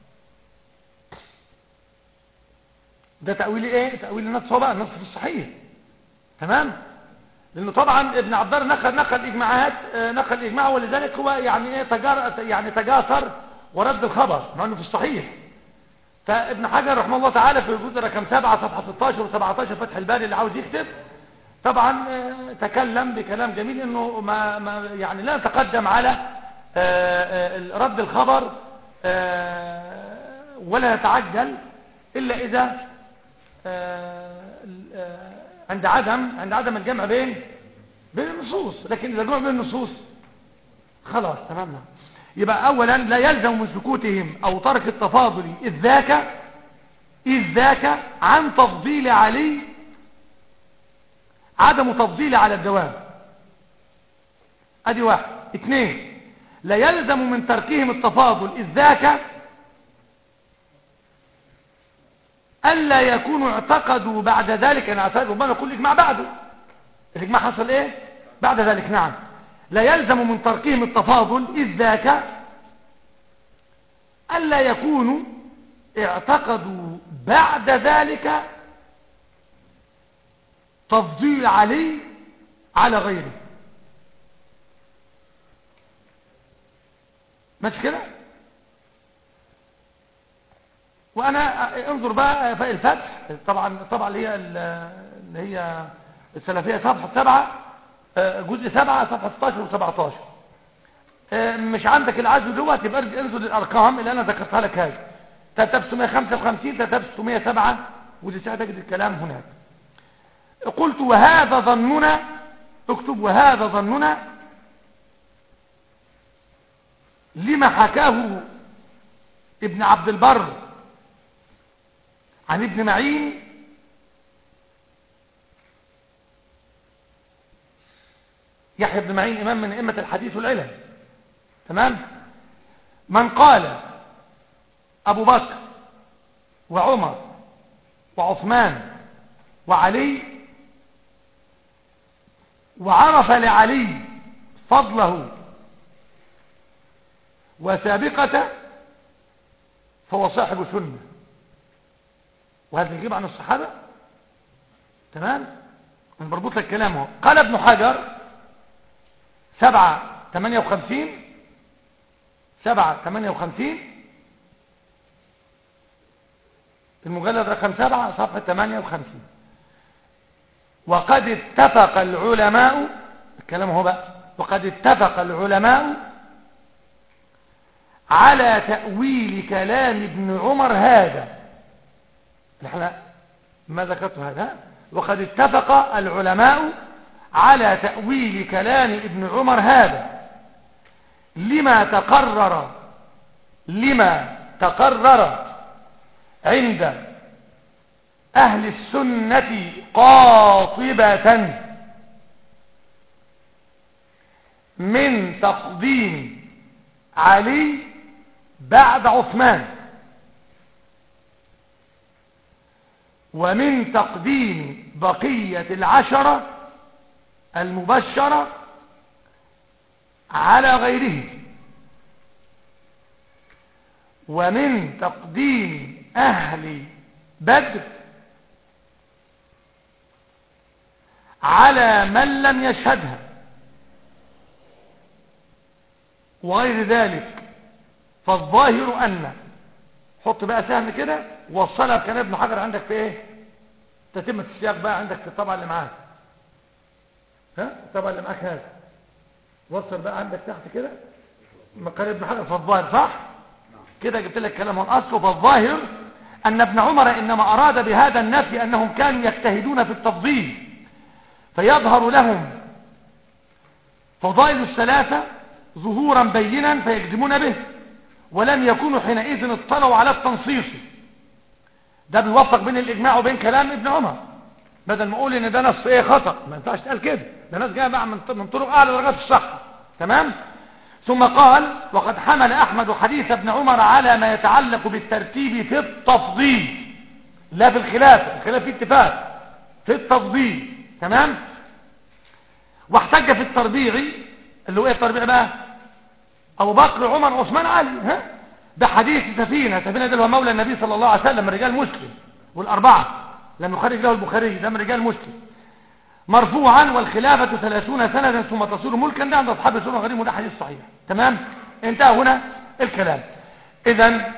ده تأويل ايه تأويل النص هو بقى النص في الصحيح تمام لانه طبعا ابن عبدار نقل نقل اجماعات نقل اجماع ولذلك هو يعني ايه تجار يعني تجاسر ورد الخبر مع انه في الصحيح فابن حجر رحمه الله تعالى في الجزء رقم 7 صفحه 16 و17 فتح الباري اللي عاوز يكتب طبعا تكلم بكلام جميل انه ما, ما يعني لا يتقدم على رد الخبر ولا يتعجل الا اذا عند عدم عند عدم الجمع بين بين النصوص لكن اذا جمع بين النصوص خلاص تمام يبقى اولا لا يلزم من سكوتهم او ترك التفاضل اذ ذاك اذ ذاك عن تفضيل علي عدم تفضيل على الدوام ادي واحد اثنين لا يلزم من تركهم التفاضل اذ ذاك الا يكونوا اعتقدوا بعد ذلك انا اعتقد ربما يقول الاجماع بعده الاجماع حصل ايه بعد ذلك نعم لا يلزم من تركهم التفاضل إذ ذاك ألا يكونوا اعتقدوا بعد ذلك تفضيل علي على غيره ماشي كده وانا انظر بقى في الفتح طبعا طبعا اللي هي اللي هي السلفيه صفحه سبعه جزء 7 صفحه 16 و17 مش عندك العزو دوت يبقى انزل الارقام اللي انا ذكرتها لك هذه 355 307 ودي تجد الكلام هناك قلت وهذا ظننا اكتب وهذا ظننا لما حكاه ابن عبد البر عن ابن معين يحيى بن معين إمام من أئمة الحديث والعلم تمام من قال أبو بكر وعمر وعثمان وعلي وعرف لعلي فضله وسابقته فهو صاحب سنة وهذا يجيب عن الصحابة تمام من بربط لك كلامه قال ابن حجر سبعة 58 7 58 المجلد رقم 7 صفحة 58 وقد اتفق العلماء الكلام هو بقى وقد اتفق العلماء على تأويل كلام ابن عمر هذا احنا ما ذكرت هذا وقد اتفق العلماء على تأويل كلام ابن عمر هذا لما تقرر لما تقرر عند أهل السنة قاطبة من تقديم علي بعد عثمان ومن تقديم بقية العشرة المبشرة على غيره ومن تقديم أهل بدر على من لم يشهدها وغير ذلك فالظاهر أن حط بقى سهم كده وصلها بكلام ابن حجر عندك في ايه تتمة السياق بقى عندك في الطبعة اللي معاك ها الطبعة اللي معاك هذا وصل بقى عندك تحت كده مقال ابن حجر فالظاهر صح كده جبت لك كلام الاصل فالظاهر ان ابن عمر انما اراد بهذا النفي انهم كانوا يجتهدون في التفضيل فيظهر لهم فضائل الثلاثة ظهورا بينا فيجزمون به ولم يكونوا حينئذ اطلعوا على التنصيص ده بيوفق بين الاجماع وبين كلام ابن عمر بدل ما اقول ان ده نص ايه خطا ما ينفعش تقال كده ده ناس جايه بقى من من طرق اعلى درجات الصحه تمام ثم قال وقد حمل احمد حديث ابن عمر على ما يتعلق بالترتيب في التفضيل لا في الخلاف الخلاف في اتفاق في التفضيل تمام واحتج في التربيع اللي هو ايه التربيع بقى ابو بكر عمر عثمان علي ها بحديث سفينة سفينة ده هو مولى النبي صلى الله عليه وسلم من رجال مسلم والأربعة لم يخرج له البخاري ده من رجال مسلم مرفوعا والخلافة ثلاثون سنة ثم تصير ملكا ده عند أصحاب السنة غريب وده حديث صحيح تمام انتهى هنا الكلام إذا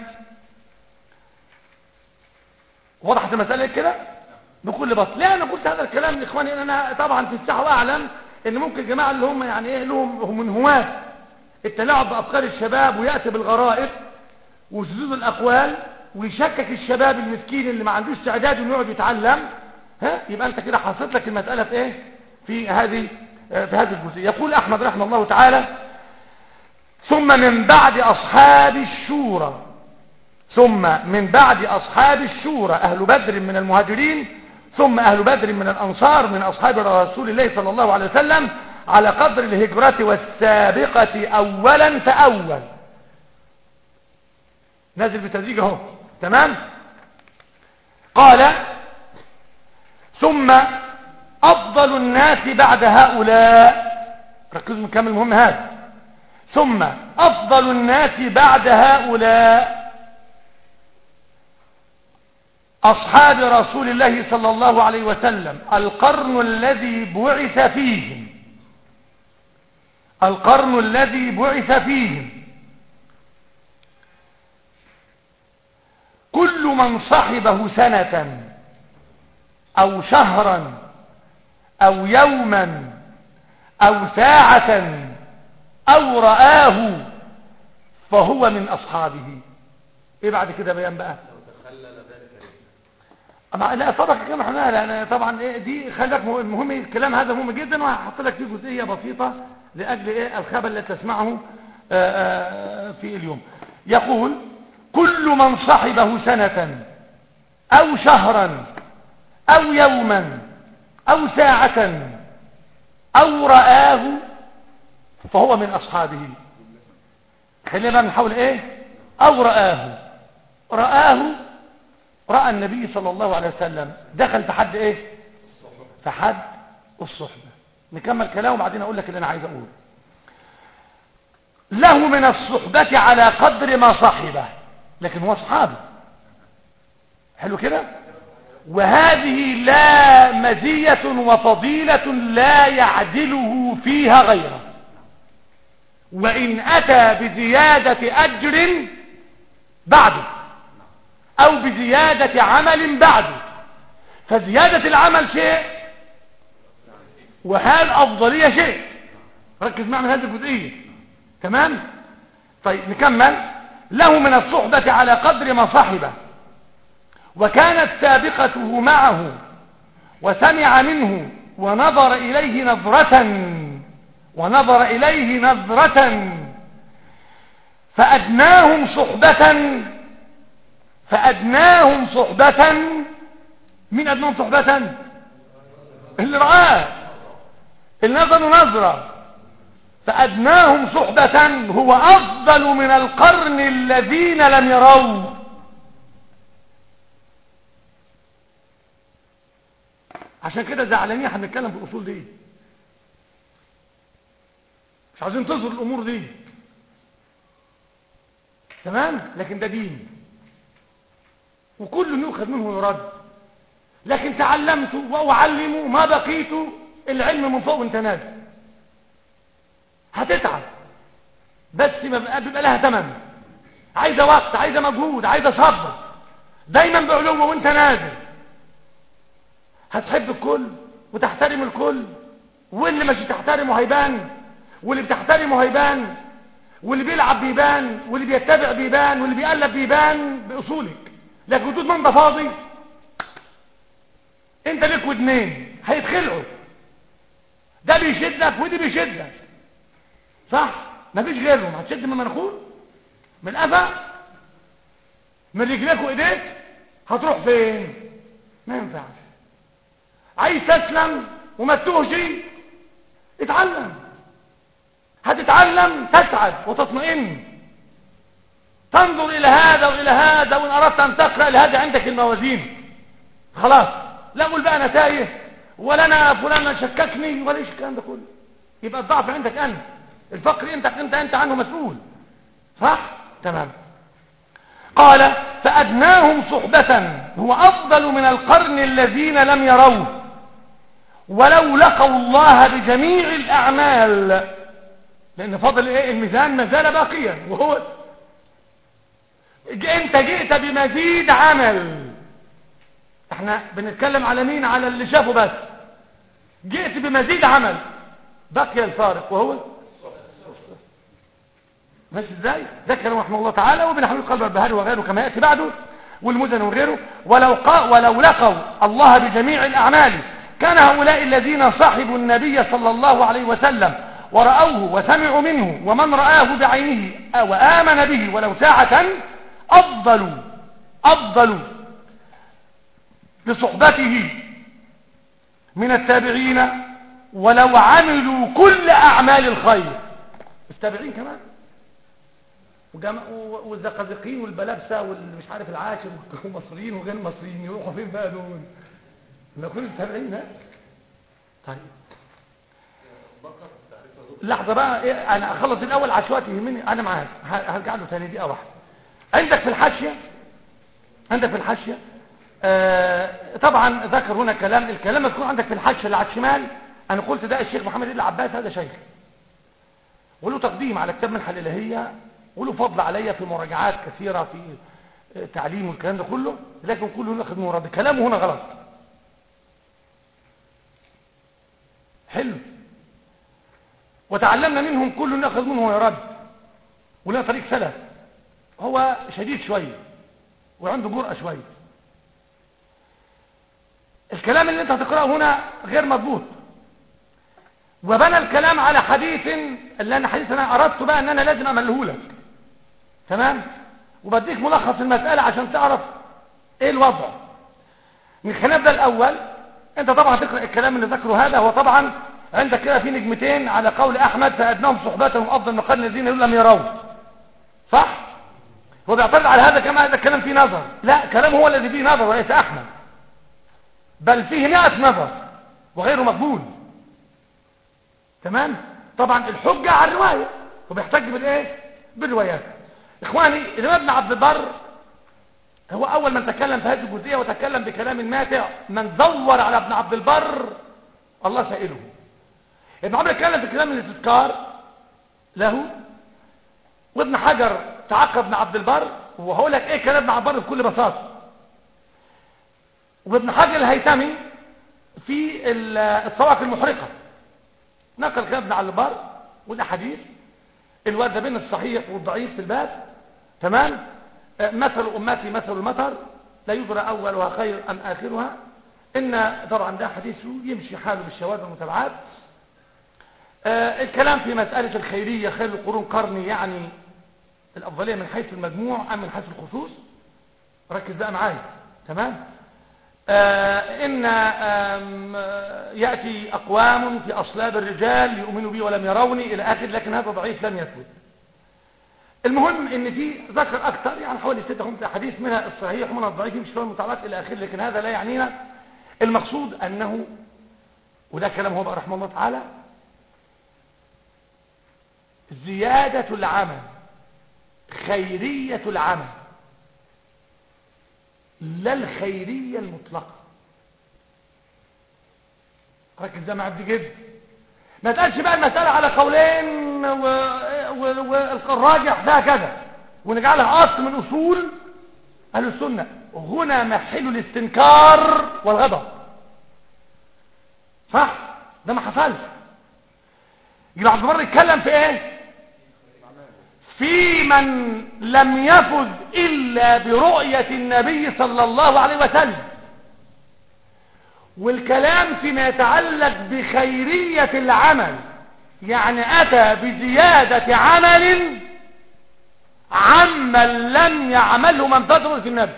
وضحت المسألة كده بكل بسط ليه أنا قلت هذا الكلام لإخواني إن أنا طبعا في الساحة وأعلم إن ممكن الجماعة اللي هم يعني إيه لهم هم من هواة التلاعب بأفكار الشباب ويأتي بالغرائب وشذوذ الأقوال ويشكك الشباب المسكين اللي ما عندوش استعداد انه يقعد يتعلم ها يبقى انت كده حصلت لك المسألة في ايه في هذه في هذه الجزئية يقول احمد رحمه الله تعالى ثم من بعد اصحاب الشورى ثم من بعد اصحاب الشورى اهل بدر من المهاجرين ثم اهل بدر من الانصار من اصحاب رسول الله صلى الله عليه وسلم على قدر الهجرة والسابقة اولا فاول نازل بتدريج اهو تمام قال ثم افضل الناس بعد هؤلاء ركزوا نكمل المهم هذا ثم افضل الناس بعد هؤلاء اصحاب رسول الله صلى الله عليه وسلم القرن الذي بعث فيهم القرن الذي بعث فيهم كل من صحبه سنة او شهرا او يوما او ساعة او رآه فهو من اصحابه ايه بعد كده بيان بقى أما لا طبعا كما احنا لا طبعا ايه دي خليك المهم الكلام هذا مهم جدا وهحط لك فيه جزئيه بسيطه لاجل ايه الخبر الذي تسمعه آآ آآ في اليوم يقول كل من صحبه سنة او شهرا او يوما او ساعة او رآه فهو من اصحابه خلينا بقى نحاول ايه او رآه رآه رأى النبي صلى الله عليه وسلم دخل في حد ايه في حد الصحبة نكمل كلامه وبعدين اقول لك اللي انا عايز اقوله له من الصحبة على قدر ما صحبه لكن هو اصحابه حلو كده وهذه لا مزية وفضيلة لا يعدله فيها غيره وإن أتى بزيادة أجر بعده أو بزيادة عمل بعده فزيادة العمل شيء وهذا الأفضلية شيء ركز معنا من هذه الجزئية تمام طيب نكمل له من الصحبة على قدر ما صحبه وكانت سابقته معه وسمع منه ونظر إليه نظرة ونظر إليه نظرة فأدناهم صحبة فأدناهم صحبة من أدناهم صحبة اللي رآه اللي نظروا نظرة فأدناهم صحبة هو أفضل من القرن الذين لم يروا عشان كده زعلانين احنا بنتكلم في الاصول دي مش عايزين تظهر الامور دي تمام لكن ده دين وكل يؤخذ منه ويرد لكن تعلمت واعلم ما بقيت العلم من فوق وانت نازل هتتعب بس بيبقى بيبقى لها ثمن عايزه وقت عايزه مجهود عايزه صبر دايما بعلو وانت نازل هتحب الكل وتحترم الكل واللي مش تحترمه هيبان واللي بتحترمه هيبان واللي بيلعب بيبان واللي بيتبع بيبان واللي بيقلب بيبان باصولك لكن وجود من ده فاضي انت ليك ودنين هيتخلعوا ده بيشدك ودي بيشدك صح مفيش غيرهم هتشد من مناخور من قفا من رجليك وايديك هتروح فين ما ينفعش عايز تسلم وما تتوهش اتعلم هتتعلم تسعد وتطمئن تنظر الى هذا والى هذا وان اردت ان تقرا لهذا عندك الموازين خلاص لا اقول بقى انا تايه ولا انا فلان شككني ولا ايش الكلام ده كله يبقى الضعف عندك انت الفقر انت انت انت عنه مسؤول صح تمام قال فادناهم صحبه هو افضل من القرن الذين لم يروه ولو لقوا الله بجميع الأعمال لأن فضل إيه الميزان ما زال باقيا وهو أنت جئت بمزيد عمل احنا بنتكلم على مين على اللي شافه بس جئت بمزيد عمل بقي الفارق وهو ماشي ازاي ذكر رحمه الله تعالى وابن حبيب قلب البهاري وغيره كما ياتي بعده والمزن وغيره ولو قا ولو لقوا الله بجميع الاعمال كان هؤلاء الذين صاحبوا النبي صلى الله عليه وسلم ورأوه وسمعوا منه ومن رآه بعينه وآمن به ولو ساعة أفضل أفضل بصحبته من التابعين ولو عملوا كل أعمال الخير التابعين كمان وجم... والزقازقين والبلابسة والمش عارف العاشر والمصريين وغير المصريين يروحوا فين بقى دول نقول التابعين ها طيب لحظة بقى إيه انا اخلص الاول عشوائي يهمني انا معاك هرجع له ثاني دقيقة واحدة عندك في الحاشية عندك في الحاشية آه طبعا ذكر هنا كلام الكلام يكون عندك في الحاشية اللي على الشمال انا قلت ده الشيخ محمد بن عباس هذا شيخ وله تقديم على كتاب منحة الالهية وله فضل عليا في مراجعات كثيرة في تعليم والكلام ده كله لكن كله ناخذ مراد كلامه هنا غلط حلو وتعلمنا منهم كل ناخذ منه ويرد ولنا طريق سلف هو شديد شوية وعنده جرأة شوية الكلام اللي انت هتقرأه هنا غير مضبوط وبنى الكلام على حديث اللي انا حديث انا اردت بقى ان انا لازم امله لك تمام وبديك ملخص المسألة عشان تعرف ايه الوضع من خلال ده الاول انت طبعا هتقرأ الكلام اللي ذكره هذا هو طبعا عندك كده في نجمتين على قول احمد فادناهم صحبتهم افضل من قرن الذين لم يروا صح هو بيعترض على هذا كما هذا الكلام فيه نظر لا كلام هو الذي فيه نظر وليس احمد بل فيه مئة نظر وغيره مقبول تمام طبعا الحجة على الرواية وبيحتج بالايه بالروايات اخواني الامام ابن عبد البر هو اول من تكلم في هذه الجزئيه وتكلم بكلام ماتع من زور على ابن عبد البر الله سائله ابن عمرو اتكلم في كلام الاستذكار له وابن حجر تعقب ابن عبد البر وهقول لك ايه كلام ابن عبد البر بكل بساطه وابن حجر الهيثمي في ال- الصواعق المحرقه نقل كلام ابن عبد البر والاحاديث الواد بين الصحيح والضعيف في الباب تمام آه، مثل امتي مثل المطر لا يدرى اولها خير ام اخرها ان طبعا ده حديث يمشي حاله بالشواذ والمتابعات آه، الكلام في مسألة الخيرية خير القرون قرني يعني الأفضلية من حيث المجموع أم من حيث الخصوص ركز بقى معايا تمام آه إن آم، آه، يأتي أقوام في أصلاب الرجال يؤمنوا بي ولم يروني إلى آخر لكن هذا ضعيف لم يثبت المهم ان في ذكر اكثر يعني حوالي ستة خمسة احاديث منها الصحيح ومنها الضعيف مش فيها المتابعات الى اخره لكن هذا لا يعنينا المقصود انه وده كلام هو بقى رحمه الله تعالى زيادة العمل خيرية العمل لا الخيرية المطلقة ركز ده مع دي جدا ما تقالش بقى المسألة على قولين والراجح ده كذا ونجعلها أصل من أصول أهل السنة هنا محل الاستنكار والغضب صح ده ما حصلش يبقى عبد البر يتكلم في ايه في من لم يفز الا برؤية النبي صلى الله عليه وسلم والكلام فيما يتعلق بخيرية العمل يعني اتى بزيادة عمل عمن لم يعمله من تدرس النبي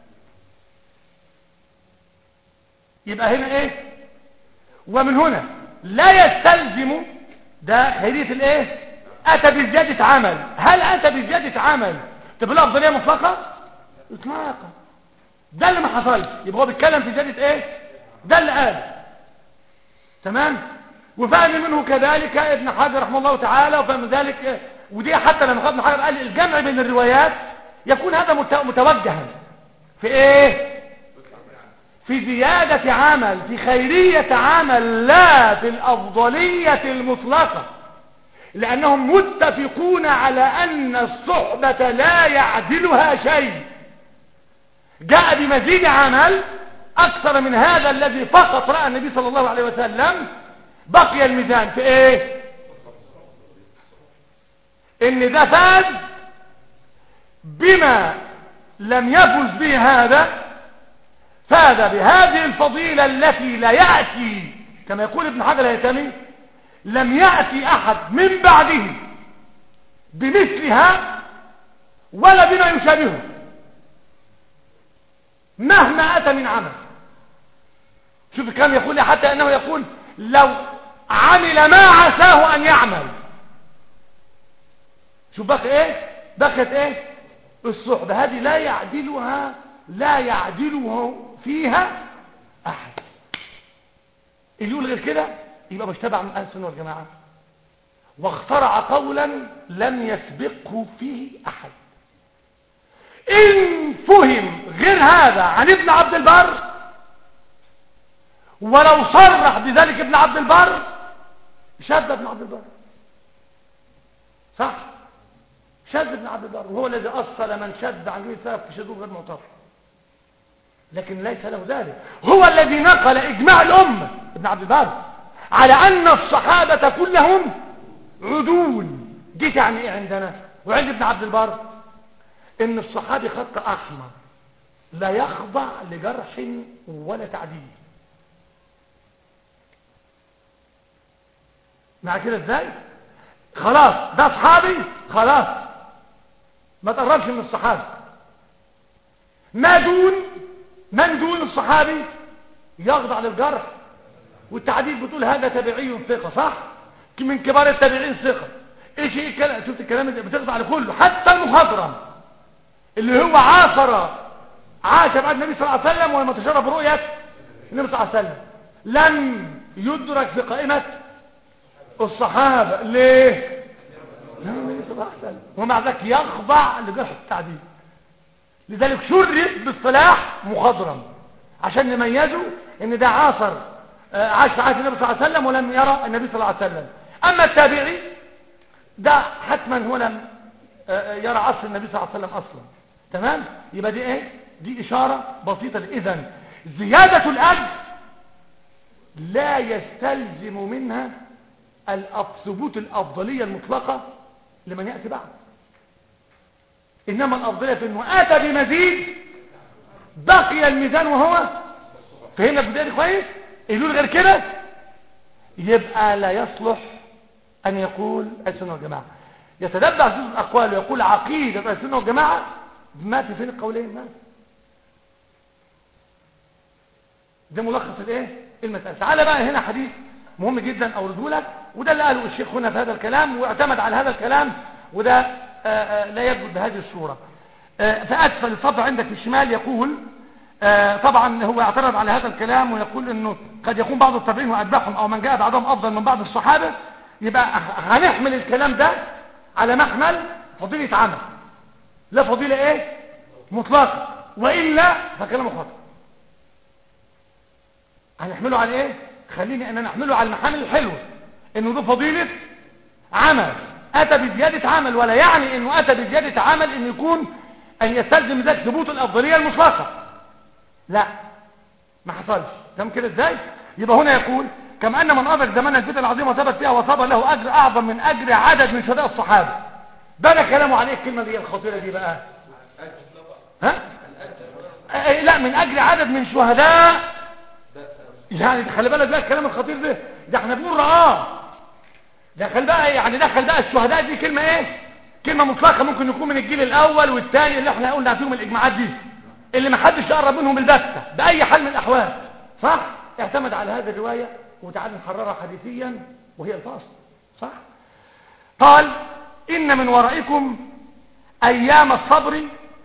يبقى هنا ايه ومن هنا لا يستلزم ده خيرية الايه اتى بزيادة عمل هل اتى بزيادة عمل تبقى له افضلية مطلقة اطلاقا ده اللي ما حصلش يبقى هو بيتكلم في زيادة ايه ده اللي قال تمام وفهم منه كذلك ابن حجر رحمه الله تعالى وفهم ذلك ودي حتى لما ابن حجر قال الجمع بين الروايات يكون هذا مت- متوجها في ايه في زيادة عمل في خيرية عمل لا في الأفضلية المطلقة لأنهم متفقون على أن الصحبة لا يعدلها شيء جاء بمزيد عمل أكثر من هذا الذي فقط رأى النبي صلى الله عليه وسلم بقي الميزان في إيه إن ده فاز بما لم يفز به هذا فاز بهذه الفضيلة التي لا يأتي كما يقول ابن حجر الهيثمي لم يأتي أحد من بعده بمثلها ولا بما يشابهه مهما أتى من عمل شوف الكلام يقول حتى أنه يقول لو عمل ما عساه أن يعمل شوف بقى إيه بقت إيه الصحبة هذه لا يعدلها لا يعدله فيها أحد اللي يقول غير كده يبقى مجتمع من أهل السنة والجماعة واخترع قولا لم يسبقه فيه أحد إن فهم غير هذا عن ابن عبد البر ولو صرح بذلك ابن عبد البر شاذ ابن عبد البر صح شاذ ابن عبد البر وهو الذي أصل من شد عن جميع السلف في شذوذ غير معتبر لكن ليس له ذلك هو الذي نقل إجماع الأمة ابن عبد البر على أن الصحابة كلهم عدول دي يعني إيه عندنا وعند ابن عبد البر إن الصحابي خط أحمر لا يخضع لجرح ولا تعديل مع كده ازاي خلاص ده صحابي خلاص ما تقربش من الصحابي ما دون من دون الصحابي يخضع للجرح والتعديل بتقول هذا تابعي ثقة صح من كبار التابعين ثقة ايش ايه الكلام شفت الكلام ده بتخضع لكله حتى المخضرم اللي هو عاصر عاش بعد النبي صلى الله عليه وسلم ولما تشرف رؤية النبي صلى الله عليه وسلم لم يدرك في قائمة الصحابة ليه لأن النبي صلى الله عليه وسلم ومع ذلك يخضع لجرح التعديل لذلك شرف بالصلاح مخضرم عشان نميزه ان ده عاصر آه، عاش في عهد النبي صلى الله عليه وسلم ولم يرى النبي صلى الله عليه وسلم اما التابعي ده حتما هو لم آه، آه، يرى عصر النبي صلى الله عليه وسلم اصلا تمام يبقى دي ايه دي اشاره بسيطه اذا زياده الاجر لا يستلزم منها الأف- ثبوت الافضليه المطلقه لمن ياتي بعد انما الافضليه في انه اتى بمزيد بقي الميزان وهو فهمنا البدايه دي كويس يقول غير كده يبقى لا يصلح ان يقول السنه والجماعه يتدبع جزء الاقوال ويقول عقيده السنه والجماعه ما في فين القولين ما في. ده ملخص الايه المساله تعالى بقى هنا حديث مهم جدا اورده لك وده اللي قاله الشيخ هنا في هذا الكلام واعتمد على هذا الكلام وده آه، آه، لا يثبت بهذه الصوره آه، فاسفل الصفحه عندك في الشمال يقول آه، طبعا هو اعترض على هذا الكلام ويقول انه قد يكون بعض التابعين واتباعهم او من جاء بعدهم افضل من بعض الصحابه يبقى هنحمل الكلام ده على محمل فضيله عمل لا فضيله ايه مطلقه والا فكلامه خطأ هنحمله على ايه خليني ان نحمله على المحامل الحلوه انه ده فضيله عمل اتى بزياده عمل ولا يعني انه اتى بزياده عمل انه يكون ان يستلزم ذلك ثبوت الافضليه المطلقه لا ما حصلش تمام كده ازاي يبقى هنا يقول كما ان من ادرك زمان الفتن العظيمه وثبت فيها وصاب له اجر اعظم من اجر عدد من شهداء الصحابه بدا كلامه على ايه الكلمه دي الخطيره دي بقى ها آه، لا من اجل عدد من شهداء يعني خلي بالك بقى الكلام الخطير ده ده احنا بنقول رآه دخل بقى يعني دخل بقى الشهداء دي كلمة ايه كلمة مطلقة ممكن يكون من الجيل الاول والثاني اللي احنا قلنا فيهم الاجماعات دي اللي ما حدش يقرب منهم البتة بأي حال من الاحوال صح اعتمد على هذه الرواية وتعالى نحررها حديثيا وهي الفاصل صح قال ان من ورائكم ايام الصبر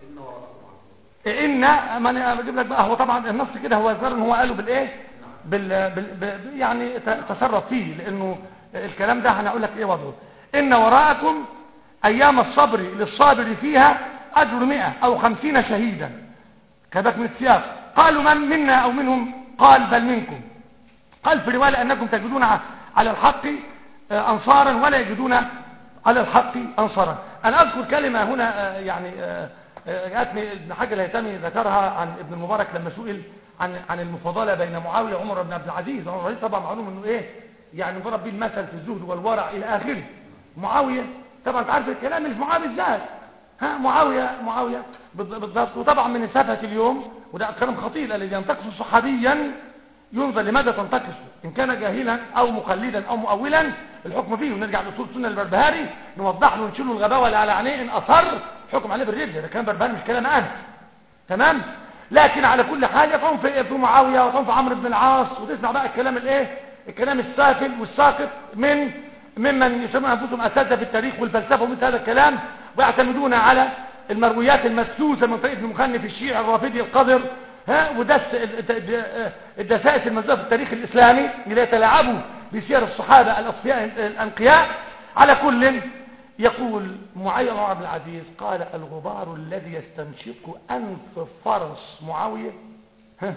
ان ما انا بجيب لك بقى هو طبعا النص كده هو يظهر ان هو قاله بالايه بال, بال... ب- يعني ت- تصرف فيه لانه الكلام ده هنقول لك ايه وضعه ان وراءكم ايام الصبر للصابر فيها اجر مئة او خمسين شهيدا كذلك من السياق قالوا من منا او منهم قال بل منكم قال في رواية انكم تجدون ع- على الحق آه، انصارا ولا يجدون على الحق انصارا انا اذكر كلمة هنا آه، يعني آه، آه، جاءتني ابن حجر الهيثمي ذكرها عن ابن المبارك لما سئل عن عن المفاضله بين معاويه وعمر بن عبد العزيز عمر بن العزيز طبعا معلوم انه ايه يعني ضرب به المثل في الزهد والورع الى اخره معاويه طبعا انت عارف الكلام اللي في معاويه ازاي ها معاويه معاويه بالض- بالضبط وطبعا من سفهه اليوم وده كلام خطير الذي ينتقص صحابيا ينظر لماذا تنتقصه ان كان جاهلا او مقلدا او مؤولا الحكم فيه ونرجع لاصول سنه البربهاري نوضح له ونشيل له الغباوه اللي على عينيه ان اصر حكم عليه بالرده ده كلام بربهاري مش كلام انا تمام لكن على كل حال يقوم في في معاويه ويقوم في عمرو بن العاص وتسمع بقى الكلام الايه الكلام السافل والساقط من ممن يسمون انفسهم اساتذه في التاريخ والفلسفه ومثل هذا الكلام ويعتمدون على المرويات المدسوسه من طريق ابن مخنف الشيعي الرافضي القذر ها ودس الدسائس الموجوده في التاريخ الاسلامي اللي يتلاعبوا بسير الصحابه الاصفياء الانقياء على كل يقول معاويه بن عبد العزيز قال الغبار الذي يستنشق انف فرس معاويه ها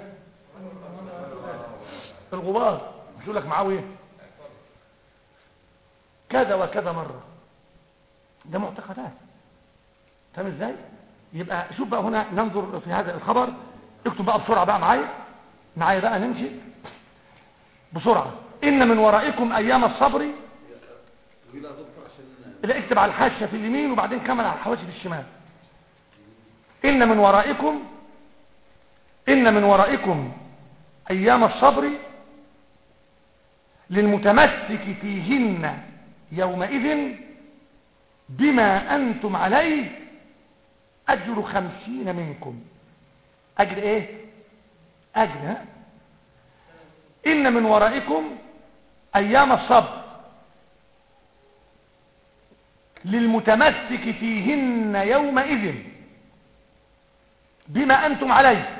الغبار مش يقول لك معاويه كذا وكذا مره ده معتقدات فاهم ازاي يبقى شوف بقى هنا ننظر في هذا الخبر اكتب بقى بسرعه بقى معايا معايا بقى نمشي بسرعه ان من ورائكم ايام الصبر طويلة يا دكتور عشان لا اكتب على الحاشيه في اليمين وبعدين كمل على الحواشي في الشمال ان من ورائكم ان من ورائكم ايام الصبر للمتمسك فيهن يومئذ بما انتم عليه اجر خمسين منكم اجر ايه اجر ها؟ ان من ورائكم ايام الصبر للمتمسك فيهن يومئذ بما أنتم عليه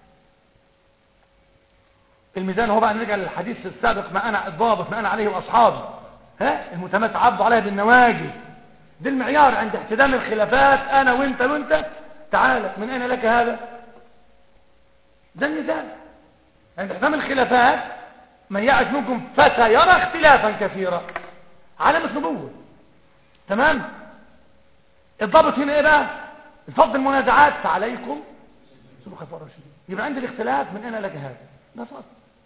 الميزان هو بقى نرجع للحديث السابق ما أنا الضابط ما أنا عليه وأصحابي ها المتمسك عضوا عليها بالنواجذ ده المعيار عند احتدام الخلافات أنا وانت وانت تعال من أين لك هذا ده الميزان عند احتدام الخلافات من يعش منكم فسيرى اختلافا كثيرا علامة نبوة تمام الضابط هنا ايه بقى فض المنازعات فعليكم سلوك خلفاء الراشدين يبقى عند الاختلاف من اين لك هذا ده فضل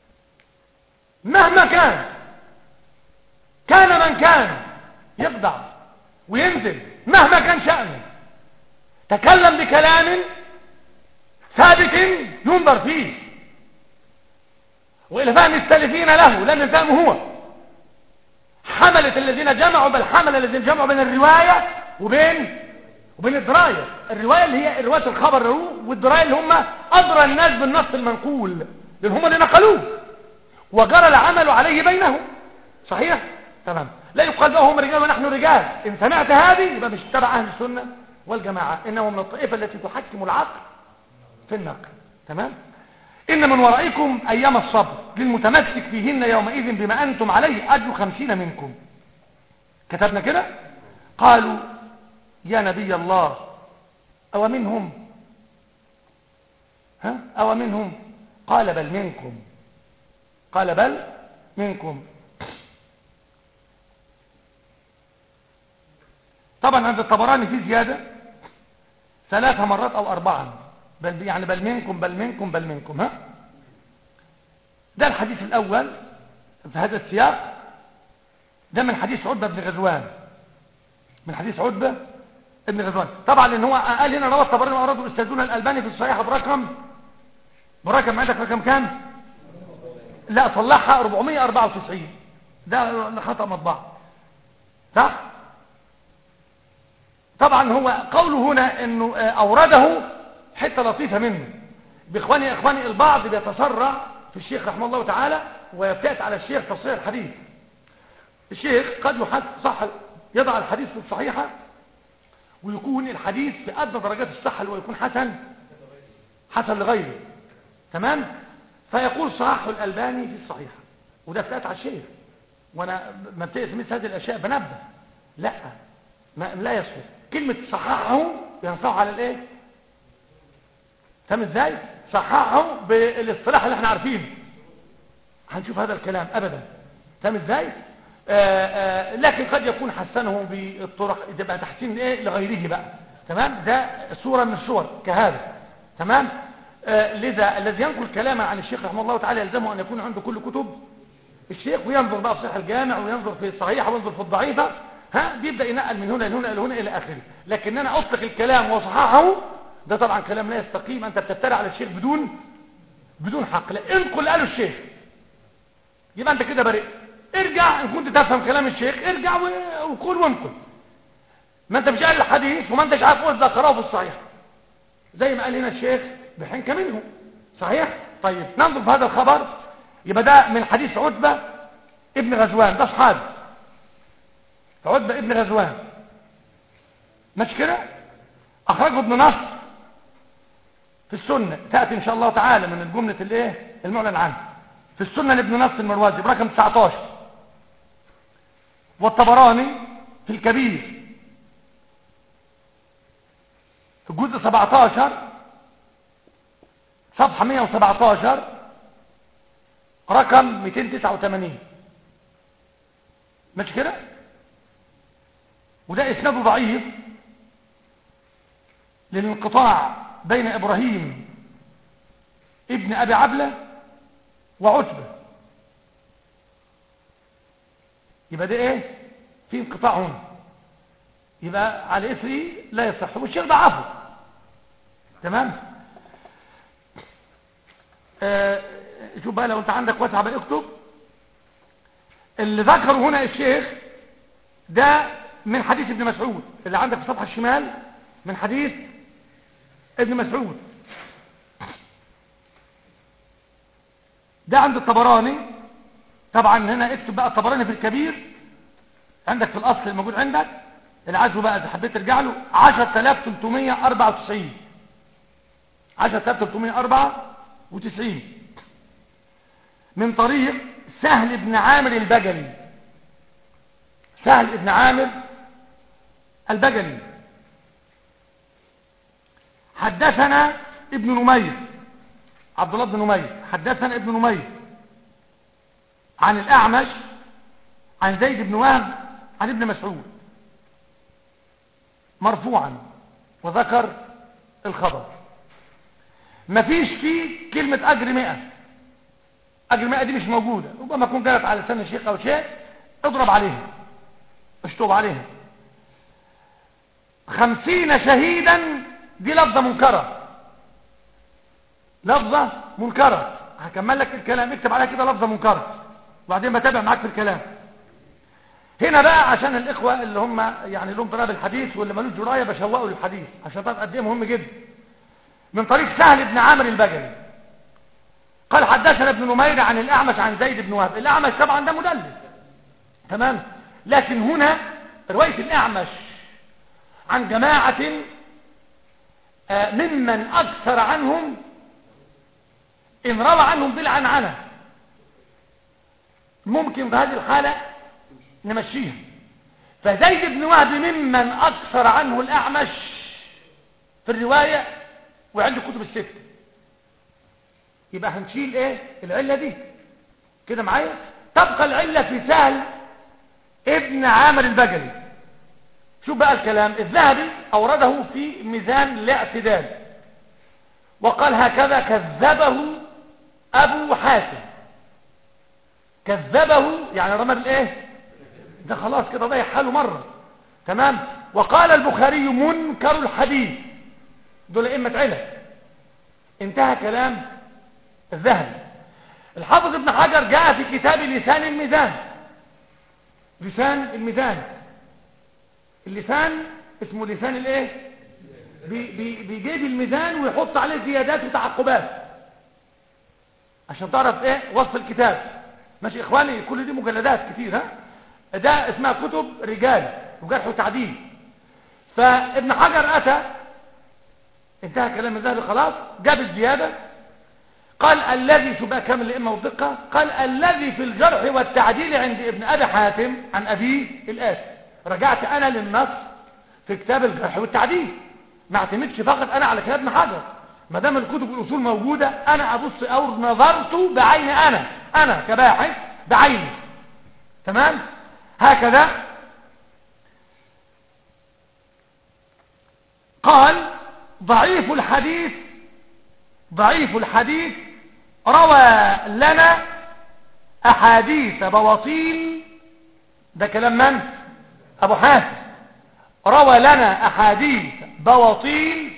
مهما كان كان من كان يخضع وينزل مهما كان شأنه تكلم بكلام ثابت ينظر فيه وإلى فهم السلفين له لم يفهمه هو حملة الذين جمعوا بل حمل الذين جمعوا بين الرواية وبين وبين الدراية الرواية اللي هي رواية الخبر والدراية اللي هم أدرى الناس بالنص المنقول لأن هم اللي نقلوه وجرى العمل عليه بينهم صحيح تمام لا يقال بقى هم رجال ونحن رجال إن سمعت هذه يبقى مش تبع أهل السنة والجماعة إنه من الطائفة التي تحكم العقل في النقل تمام إن من ورائكم أيام الصبر للمتمسك فيهن يومئذ بما أنتم عليه أجر خمسين منكم كتبنا كده قالوا يا نبي الله أو منهم ها أو منهم قال بل منكم قال بل منكم طبعا عند الطبراني في زيادة ثلاث مرات أو أربعة بل يعني بل منكم بل منكم بل منكم ها ده الحديث الأول في هذا السياق ده من حديث عتبة بن غزوان من حديث عتبة ابن غزوان طبعا لان هو قال هنا روى الطبراني وارادوا الاستاذون الالباني في الصحيح برقم برقم عندك رقم كام لا صلحها 494 ده خطا مطبعه صح طبعا هو قوله هنا انه اورده حته لطيفه منه باخواني اخواني البعض بيتسرع في الشيخ رحمه الله تعالى ويبتعد على الشيخ تصحيح الحديث الشيخ قد يحد صح يضع الحديث في الصحيحه ويكون الحديث في أدنى درجات الصحة اللي هو يكون حسن حسن لغيره تمام فيقول صححه الألباني في الصحيحة وده افتات على الشيخ وانا ما بتقس مثل هذه الاشياء بنبه لا ما لا يصلح كلمة صححه ينصح على الايه فاهم ازاي صححه بالاصطلاح اللي احنا عارفينه هنشوف هذا الكلام ابدا فاهم ازاي آآ آآ لكن قد يكون حسنه بالطرق تبقى تحسين ايه لغيره بقى تمام ده صورة من الصور كهذا تمام لذا الذي ينقل كلاما عن الشيخ رحمه الله تعالى يلزمه ان يكون عنده كل كتب الشيخ وينظر بقى في صحيح الجامع وينظر في الصحيحه وينظر في الضعيفه ها بيبدا ينقل من هنا لهنا لهنا الى اخره لكن انا اطلق الكلام وصححه ده طبعا كلام لا يستقيم انت بتفتري على الشيخ بدون بدون حق لا انقل قاله الشيخ يبقى انت كده بريء ارجع ان كنت تفهم كلام الشيخ ارجع وقول وانقل ما انت مش قال الحديث وما انتش عارف وين ذكره في الصحيح زي ما قال هنا الشيخ بحنك منه صحيح طيب ننظر في هذا الخبر يبقى ده من حديث عتبة ابن غزوان ده صحابي عتبة ابن غزوان مش كده اخرجه ابن نصر في السنة تأتي ان شاء الله تعالى من الجملة الايه المعلن عنه في السنة لابن نصر المروزي برقم 19 والطبراني في الكبير في الجزء 17 صفحة 117 رقم 289 مش كده وده اسناده ضعيف للانقطاع بين ابراهيم ابن ابي عبله وعتبه يبقى ده ايه في انقطاع هنا يبقى على اثري لا يصح والشيخ ضعفه تمام آه شوف بقى لو انت عندك واسع بقى اكتب اللي ذكره هنا الشيخ ده من حديث ابن مسعود اللي عندك في الصفحه الشمال من حديث ابن مسعود ده عند الطبراني طبعا هنا اكتب بقى الطبراني في الكبير عندك في الاصل الموجود عندك العزو بقى اذا حبيت ترجع له 10394 10394 من طريق سهل بن عامر البجلي سهل بن عامر البجلي حدثنا ابن نمير عبد الله بن نمير حدثنا ابن نمير عن الأعمش عن زيد بن وهب عن ابن مسعود مرفوعا وذكر الخبر مفيش فيه كلمة أجر مئة أجر مئة دي مش موجودة ربما تكون جرت على لسان الشيخ أو شيء اضرب عليها اشطب عليها خمسين شهيدا دي لفظة منكرة لفظة منكرة هكمل لك الكلام اكتب عليها كده لفظة منكرة وبعدين بتابع معاك في الكلام هنا بقى عشان الاخوة اللي هم يعني لهم طلاب الحديث واللي مالوش جراية بشوقوا للحديث عشان تعرف قد ايه مهم جدا من طريق سهل بن عامر البجلي قال حدثنا ابن نمير عن الاعمش عن زيد بن وهب الاعمش طبعا ده مدلس تمام لكن هنا رواية الاعمش عن جماعة آه، ممن اكثر عنهم ان روى عنهم بالعنعنة ممكن في هذه الحالة نمشيها فزيد بن وهب ممن اكثر عنه الاعمش في الرواية وعنده كتب الستة يبقى هنشيل ايه العلة دي كده معايا تبقى العلة في سهل ابن عامر البجلي شوف بقى الكلام الذهبي اورده في ميزان الاعتدال وقال هكذا كذبه ابو حاتم كذبه يعني رمى بالايه ده خلاص كده ضيع حاله مرة تمام وقال البخاري منكر الحديث دول ائمة علة انتهى كلام الذهبي الحافظ ابن حجر جاء في كتاب لسان الميزان لسان الميزان اللسان اسمه لسان الايه بي بي بيجيب الميزان ويحط عليه زيادات وتعقبات عشان تعرف ايه وصف الكتاب ماشي اخواني كل دي مجلدات كتير ها ده اسمها كتب رجال وجرح وتعديل فابن حجر اتى انتهى كلام الذهبي خلاص جاب الزيادة قال الذي شو بقى كامل الائمه والدقه قال الذي في الجرح والتعديل عند ابن ابي حاتم عن ابيه الاتي رجعت انا للنص في كتاب الجرح والتعديل ما اعتمدش فقط انا على كلام ابن حجر ما دام الكتب والاصول موجوده انا ابص او نظرت بعيني انا انا كباحث بعيني تمام هكذا قال ضعيف الحديث ضعيف الحديث روى لنا احاديث بواطيل ده كلام من ابو حاتم روى لنا احاديث بواطيل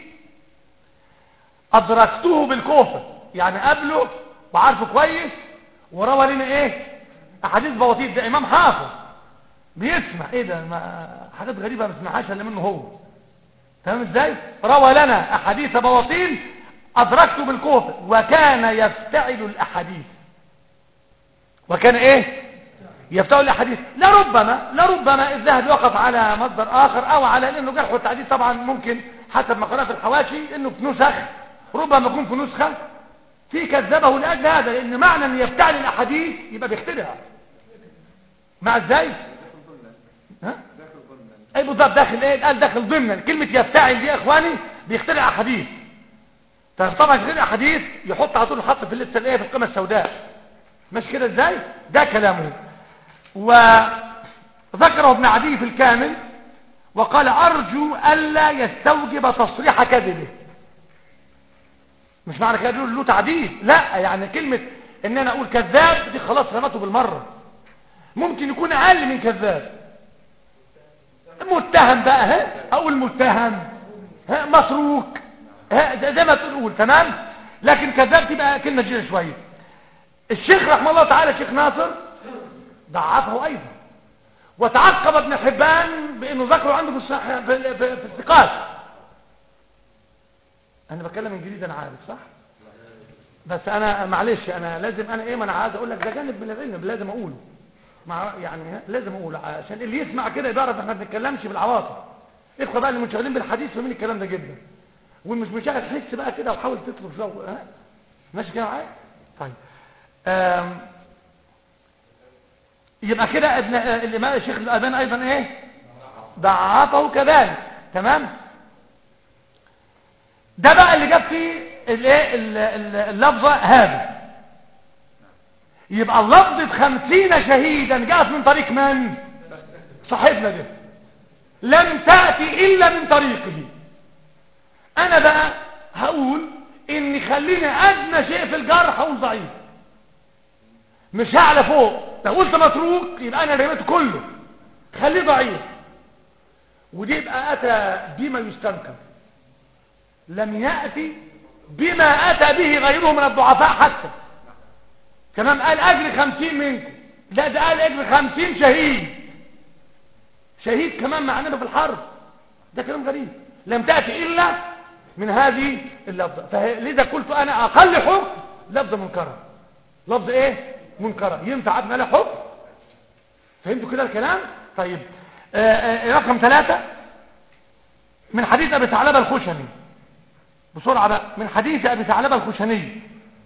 ادركته بالكوفة يعني قبله وعارفه كويس وروى لنا ايه احاديث بواطيل ده امام حافظ بيسمع ايه ده ما حاجات غريبة ما سمعهاش الا منه هو تمام ازاي روى لنا احاديث بواطيل ادركته بالكوفة وكان يفتعل الاحاديث وكان ايه يفتعل الاحاديث لربما لربما الذهبي وقف على مصدر اخر او على لانه جرح والتعديل طبعا ممكن حسب ما قرأ في الحواشي انه في نسخ ربما يكون في نسخة في كذبه لاجل هذا لان معنى ان يفتعل الاحاديث يبقى بيخترع مع ازاي ها اي بالضبط داخل ايه قال داخل ضمن كلمة يفتعل دي يا اخواني بيخترع احاديث طبعا يخترع احاديث يحط على طول الخط في اللسه الايه في القمه السوداء مش كده ازاي ده كلامه وذكره ابن عدي في الكامل وقال ارجو الا يستوجب تصريح كذبه مش معنى كده له تعديل لا يعني كلمة ان انا اقول كذاب دي خلاص رمته بالمرة ممكن يكون اقل من كذاب متهم بقى ها اقول متهم ها مسروق ها زي ما تقول تمام لكن كذاب تبقى كلمة جيدة شوية الشيخ رحمه الله تعالى الشيخ ناصر ضعفه ايضا وتعقب ابن حبان بانه ذكره عنده في الصح... في, في, في الثقات انا بتكلم انجليزي انا عارف صح بس انا معلش انا لازم انا ايه ما انا عايز اقول لك ده جانب من العلم لازم اقوله مع يعني لازم اقوله عشان اللي يسمع كده يعرف احنا ما بنتكلمش بالعواطف اخوه بقى اللي منشغلين بالحديث فاهمين الكلام ده جدا والمش مشغل حس بقى كده وحاول تطلب جو ها ماشي كده معايا طيب آم. يبقى كده ابن الامام الشيخ الالباني ايضا ايه ضعفه كذلك تمام ده بقى اللي جاب فيه الايه اللفظه هذا يبقى اللفظه خمسين شهيدا جاءت من طريق من صاحبنا ده لم تأتي إلا من طريقه أنا بقى هقول إن خليني أدنى شيء في الجرح هقول ضعيف مش هعلى فوق لو قلت متروك يبقى أنا رميته كله خليه ضعيف ودي يبقى أتى بما يستنكر لم يأتي بما أتى به غيره من الضعفاء حتى كمان قال أجر خمسين منكم لا ده قال أجر خمسين شهيد شهيد كمان معنا في الحرب ده كلام غريب لم تأتي إلا من هذه اللفظة فلذا قلت أنا أقل حكم لفظ منكرة لفظ إيه منكرة ينفع أبنى له حكم فهمتوا كده الكلام طيب آآ آآ رقم ثلاثة من حديث أبي ثعلبة الخشني بسرعة بقى من حديث أبي ثعلبة الخشني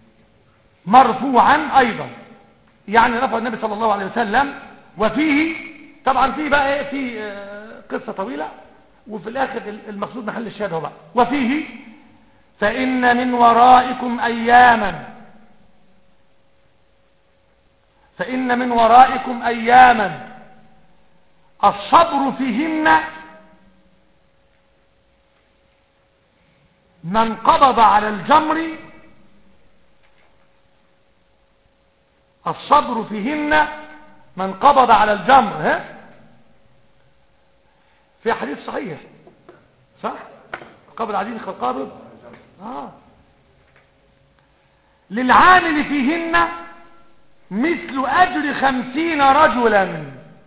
مرفوعا أيضا يعني رفع النبي صلى الله عليه وسلم وفيه طبعا فيه بقى ايه في آه، قصة طويلة وفي الآخر المقصود محل الشاهد هو بقى وفيه فإن من ورائكم أياما فإن من ورائكم أياما الصبر فيهن من قبض على الجمر الصبر فيهن من قبض على الجمر ها في حديث صحيح صح قبض عديد القابض آه. للعامل فيهن مثل أجر خمسين رجلا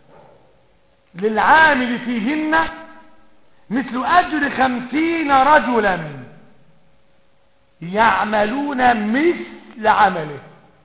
للعامل فيهن مثل أجر خمسين رجلا يعملون مثل عمله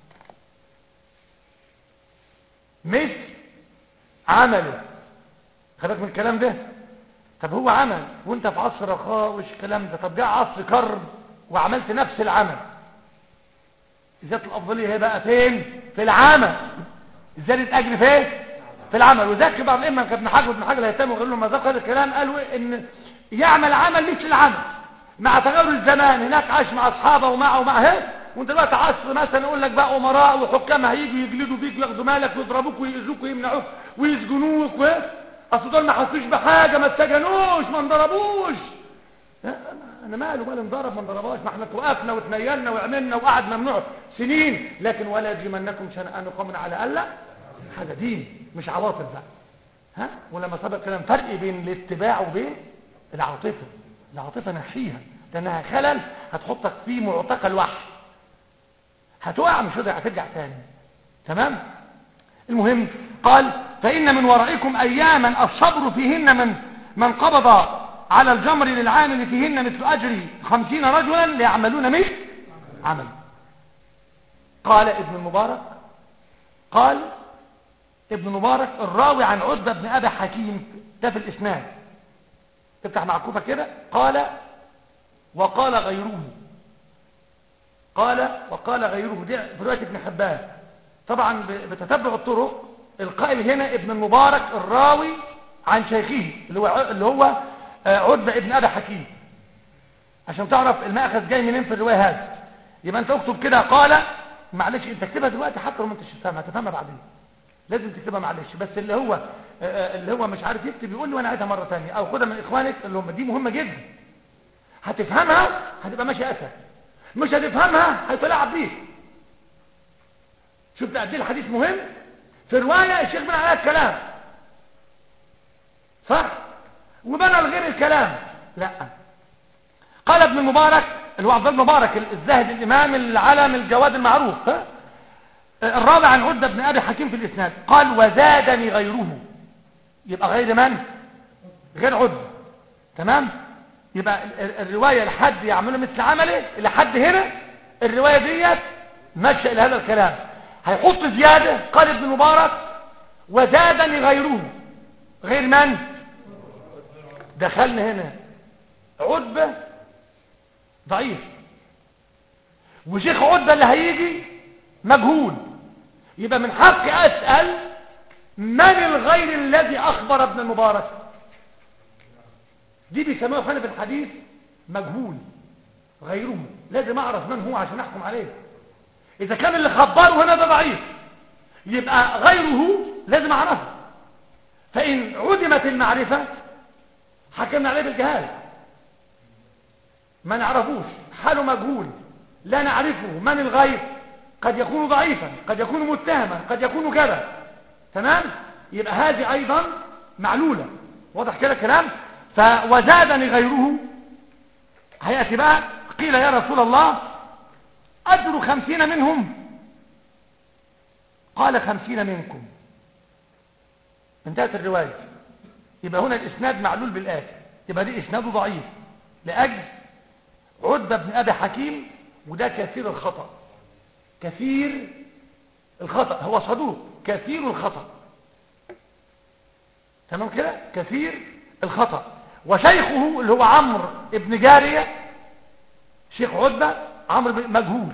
مثل عمله خدك من الكلام ده طب هو عمل وانت في عصر رخاء وش الكلام ده طب جاء عصر كرب وعملت نفس العمل ذات الافضليه هي بقى فين في العمل زياده اجر فين في العمل وذاك بعض الائمه كابن حجر وابن حجر الهيثمي وغير لهم ما ذكر الكلام قالوا ان يعمل عمل مثل العمل مع تغير الزمان هناك عاش مع اصحابه ومعه ومع هيك وانت دلوقتي عصر مثلا يقول لك بقى امراء وحكام هيجوا يجلدوا فيك وياخدوا مالك ويضربوك ويأذوك ويمنعوك ويسجنوك و اصل دول ما حسوش بحاجه ما اتسجنوش ما انضربوش انا ماله مال انضرب ما انضرباش ما احنا توقفنا وتنيلنا وعملنا وقعد ممنوع سنين لكن ولا يجرمنكم شنآن قوم على الا حاجه دين مش عواطف بقى ها ولما سبق كلام فرق بين الاتباع وبين العاطفه العاطفه نحيها لانها خلل هتحطك في معتقل وحش هتقع مش هترجع هترجع تاني تمام المهم قال فإن من ورائكم أياما الصبر فيهن من من قبض على الجمر للعامل فيهن مثل أجر خمسين رجلا ليعملون مثل عمل قال ابن المبارك قال ابن مبارك الراوي عن عتبة بن أبي حكيم ده في الإسناد افتح معكوفة كده قال وقال غيره قال وقال غيره دي في رواية ابن حبان طبعا بتتبع الطرق القائل هنا ابن المبارك الراوي عن شيخه اللي هو اللي هو عتبة ابن أبي حكيم عشان تعرف المأخذ جاي منين في الرواية هذه يبقى انت اكتب كده قال معلش انت اكتبها دلوقتي حتى لو ما انتش فاهمها هتفهمها بعدين لازم تكتبها معلش بس اللي هو اللي هو مش عارف يكتب يقول لي وانا عايزها مره ثانيه او خدها من اخوانك اللي هم دي مهمه جدا هتفهمها هتبقى ماشي اسهل مش هتفهمها هيتلاعب بيك شفت قد ايه الحديث مهم في روايه الشيخ بن عليها الكلام صح وبنى الغير الكلام لا قال ابن المبارك اللي هو عبد الله المبارك الزاهد الامام العلم الجواد المعروف ها الرابع عن عدة بن أبي حكيم في الإسناد قال وزادني غيره يبقى غير من غير عدة تمام يبقى الرواية لحد يعملوا مثل عمله لحد هنا الرواية ديت ماشية إلى هذا الكلام هيحط زيادة قال ابن مبارك وزادني غيره غير من دخلنا هنا عتبة ضعيف وشيخ عتبة اللي هيجي مجهول يبقى من حقي أسأل من الغير الذي أخبر ابن المبارك دي بيسموها هنا في الحديث مجهول غيره لازم أعرف من هو عشان أحكم عليه إذا كان اللي خبره هنا ده ضعيف يبقى غيره لازم أعرفه فإن عدمت المعرفة حكمنا عليه بالجهاله ما نعرفوش حاله مجهول لا نعرفه من الغيب قد يكون ضعيفا قد يكون متهما قد يكون كذا تمام يبقى هذه ايضا معلولة واضح كده الكلام فوزادني غيره هيأتي بقى قيل يا رسول الله أجر خمسين منهم قال خمسين منكم انتهت الرواية يبقى هنا الإسناد معلول بالآتي يبقى دي إسناده ضعيف لأجل عدة بن أبي حكيم وده كثير الخطأ كثير الخطأ هو صدوق كثير الخطأ تمام كده كثير الخطأ وشيخه اللي هو عمرو ابن جارية شيخ عدة عمرو بن- مجهول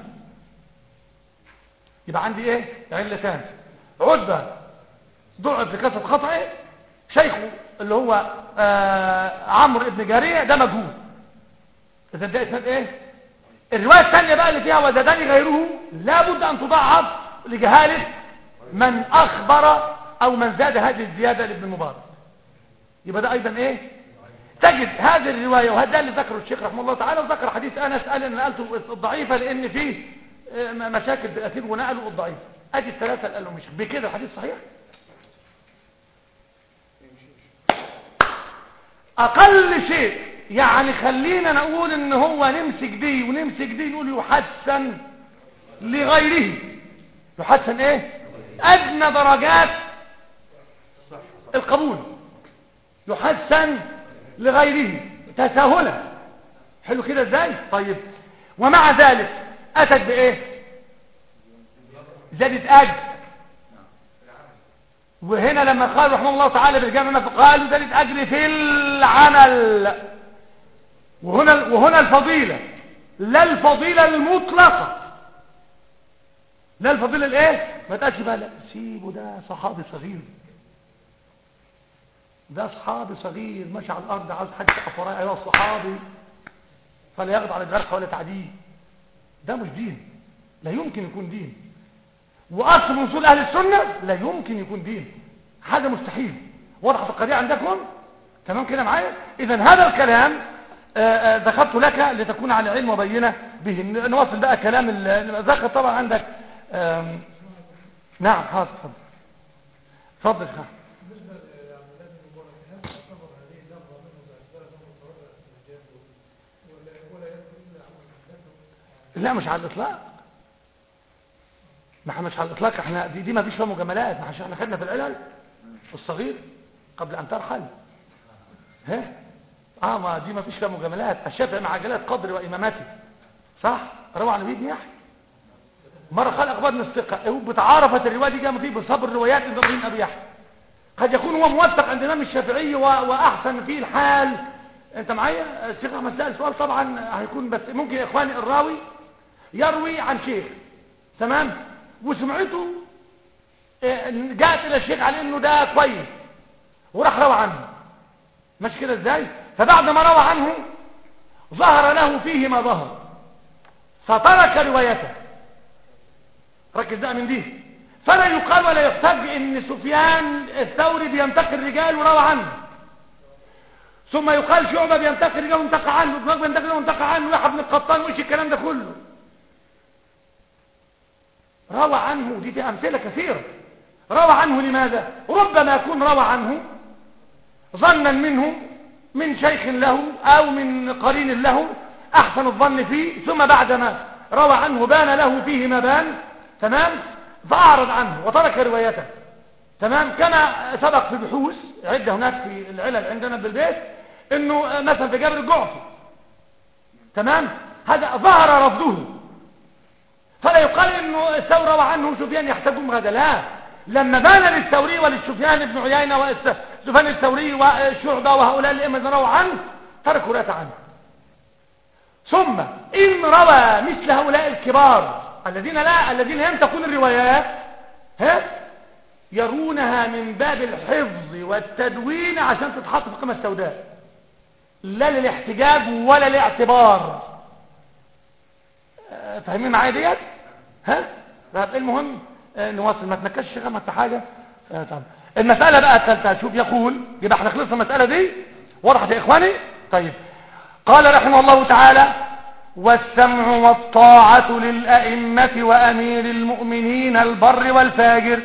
يبقى عندي ايه علتان عدة ضعف لكثرة خطأه شيخه اللي هو آه عمرو ابن جارية ده مجهول اذا ده اسناد ايه الرواية الثانية بقى اللي فيها وزادني غيره لابد ان تضعف لجهالة من اخبر او من زاد هذه الزيادة لابن المبارك يبقى ده ايضا ايه تجد هذه الرواية وهذا اللي ذكره الشيخ رحمه الله تعالى وذكر حديث انس قال ان نقلته الضعيفة لان فيه آه، مشاكل في الاسير ونقلوا الضعيف ادي الثلاثة اللي قالوا مش بكده الحديث صحيح اقل شيء يعني خلينا نقول ان هو نمسك دي ونمسك دي نقول يحسن لغيره يحسن ايه ادنى درجات القبول يحسن لغيره تساهلا حلو كده ازاي طيب ومع ذلك اتت بايه زادت اجر وهنا لما قال رحمه الله تعالى بالجامع قالوا زادت اجر في العمل وهنا وهنا الفضيله لا الفضيله المطلقه لا الفضيله الايه ما تقالش بقى لا سيبه ده صحابي صغير ده صحابي صغير ماشي على الارض عاوز حد يقف ورايا ايوه صحابي فلا يخضع لجرح ولا تعديل ده مش دين لا يمكن يكون دين واصل من اصول اهل السنه لا يمكن يكون دين حاجه مستحيل وضحت القضيه عندكم تمام كده معايا اذا هذا الكلام آه، آه، ذكرت لك لتكون على علم وبينه به ن- نواصل بقى كلام ال- ذكر طبعا عندك آم، نعم حاضر اتفضل اتفضل يا شيخ. بالنسبة لعبد الله بن مبارك هل تعتبر هذه اللفظة منه باعتبار أنه متردد في الرجال ولا ولا يدخل إلا عمل الحدث لا مش على الاطلاق ما احنا مش على الاطلاق احنا دي, دي ما فيش فيها مجاملات ما احنا خدنا في العلل الصغير قبل ان ترحل ها اه ما دي ما فيش فيها مجاملات الشافعي مع عجلات قدر وامامته صح روى عن ابن يحيى مره قال اخبرنا الثقه هو بتعارفت الروايه دي جايه فيه بصبر روايات ابراهيم ابي يحيى قد يكون هو موثق عند الامام الشافعي و- واحسن فيه الحال انت معايا الشيخ احمد سال سؤال طبعا هيكون بس ممكن يا اخواني الراوي يروي عن شيخ تمام وسمعته آه، جاءت الى الشيخ على انه ده كويس وراح روى عنه مش كده ازاي فبعد ما روى عنه ظهر له فيه ما ظهر فترك روايته ركز بقى من دي فلا يقال ولا يحتج ان سفيان الثوري بينتقي الرجال وروى عنه ثم يقال شعبة بينتقي الرجال وانتقى عنه ابن بينتقي الرجال وانتقى عنه يحيى بن القطان وإيش الكلام ده كله روى عنه دي, دي أمثلة كثيرة روى عنه لماذا ربما يكون روى عنه ظنا منه من شيخ له أو من قرين له أحسن الظن فيه ثم بعدما روى عنه بان له فيه ما بان تمام فأعرض عنه وترك روايته تمام كما سبق في بحوث عدة هناك في العلل عندنا بالبيت انه مثلا في جابر الجعفي تمام هذا ظهر رفضه فلا يقال انه الثوري روى عنه سفيان يحتجون هذا لا لما بان للثوري وللسفيان بن عيينة وسفيان الثوري وشعبة وهؤلاء الائمة رووا عنه تركوا رواية عنه ثم إن روى مثل هؤلاء الكبار الذين لا الذين لم تكون الروايات ها يرونها من باب الحفظ والتدوين عشان تتحط في القيمة السوداء لا للاحتجاج ولا لاعتبار آه، فاهمين معايا ديت ها طب المهم آه، نواصل ما تنكش غمت حاجه آه، طب المساله بقى الثالثه شوف يقول يبقى احنا خلصنا المساله دي وضحت يا إخواني طيب قال رحمه الله تعالى والسمع والطاعة للأئمة وأمير المؤمنين البر والفاجر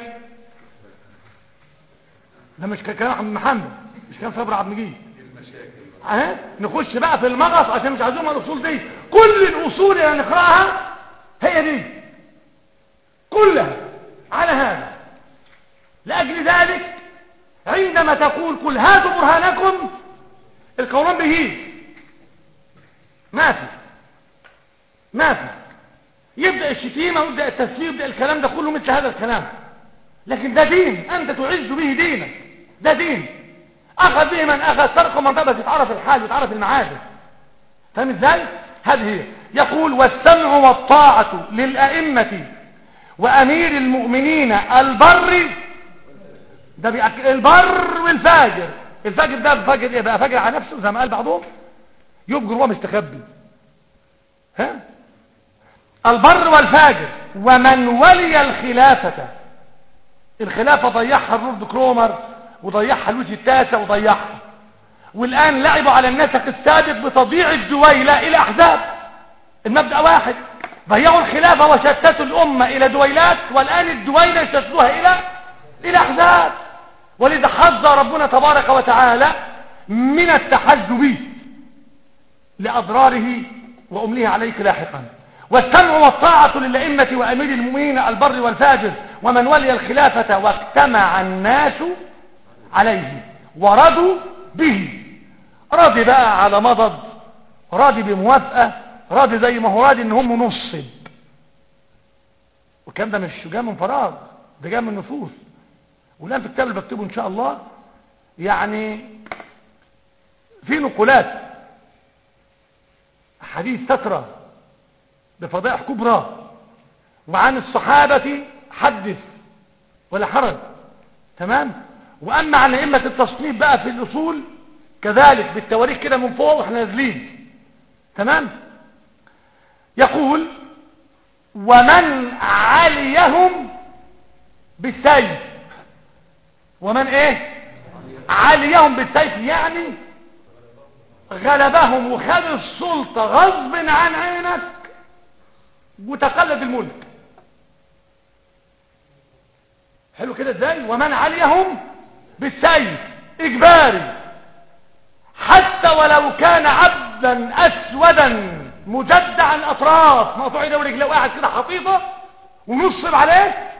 ده مش كلام عبد محمد مش كلام صبر عبد المجيد ها نخش بقى في المغص عشان مش عايزين الاصول دي كل الاصول اللي هنقراها هي دي كلها على هذا لاجل ذلك عندما تقول قل هاتوا برهانكم القولان به ما في ما في يبدا الشتيمه ويبدا التسليم ويبدا الكلام ده كله مثل هذا الكلام لكن ده دين انت تعز به دينك ده دين اخذ به من اخذ ترك من بس يتعرف الحال يتعرف المعادن فاهم ازاي هذه هي يقول والسمع والطاعة للأئمة وأمير المؤمنين البر ده بيأك... البر والفاجر الفاجر ده فاجر ايه بقى فاجر على نفسه زي ما قال بعضهم يبقى هو مستخبي ها البر والفاجر ومن ولي الخلافة الخلافة ضيعها الرولد كرومر وضيعها لويس التاسع وضيعها والآن لعبوا على النسق السابق بتضييع الدويلة إلى أحزاب المبدأ واحد ضيعوا الخلافة وشتتوا الأمة إلى دويلات والآن الدويلة يشتتوها إلى إلى أحزاب ولذا حذر ربنا تبارك وتعالى من التحزب لأضراره وأمله عليك لاحقا والسمع والطاعة للأئمة وأمير المؤمنين البر والفاجر ومن ولي الخلافة واجتمع الناس عليه ورضوا به راضي بقى على مضض راضي بموافقة راضي زي ما هو راضي ان هم نصب والكلام ده مش جاي من فراغ ده جاي من النفوس والان في الكتاب اللي بكتبه ان شاء الله يعني في نقولات حديث تترى بفضائح كبرى وعن الصحابة حدث ولا حرج تمام واما عن ائمه التصنيف بقى في الاصول كذلك بالتواريخ كده من فوق واحنا نازلين تمام يقول ومن عليهم بالسيف ومن ايه عليهم بالسيف يعني غلبهم وخد السلطة غصب عن عينك وتقلد الملك حلو كده ازاي ومن عليهم بالسيف اجباري حتى ولو كان عبدا اسودا مجدع الاطراف مقطوع ايده ورجله واحد كده حطيطه ونصب عليه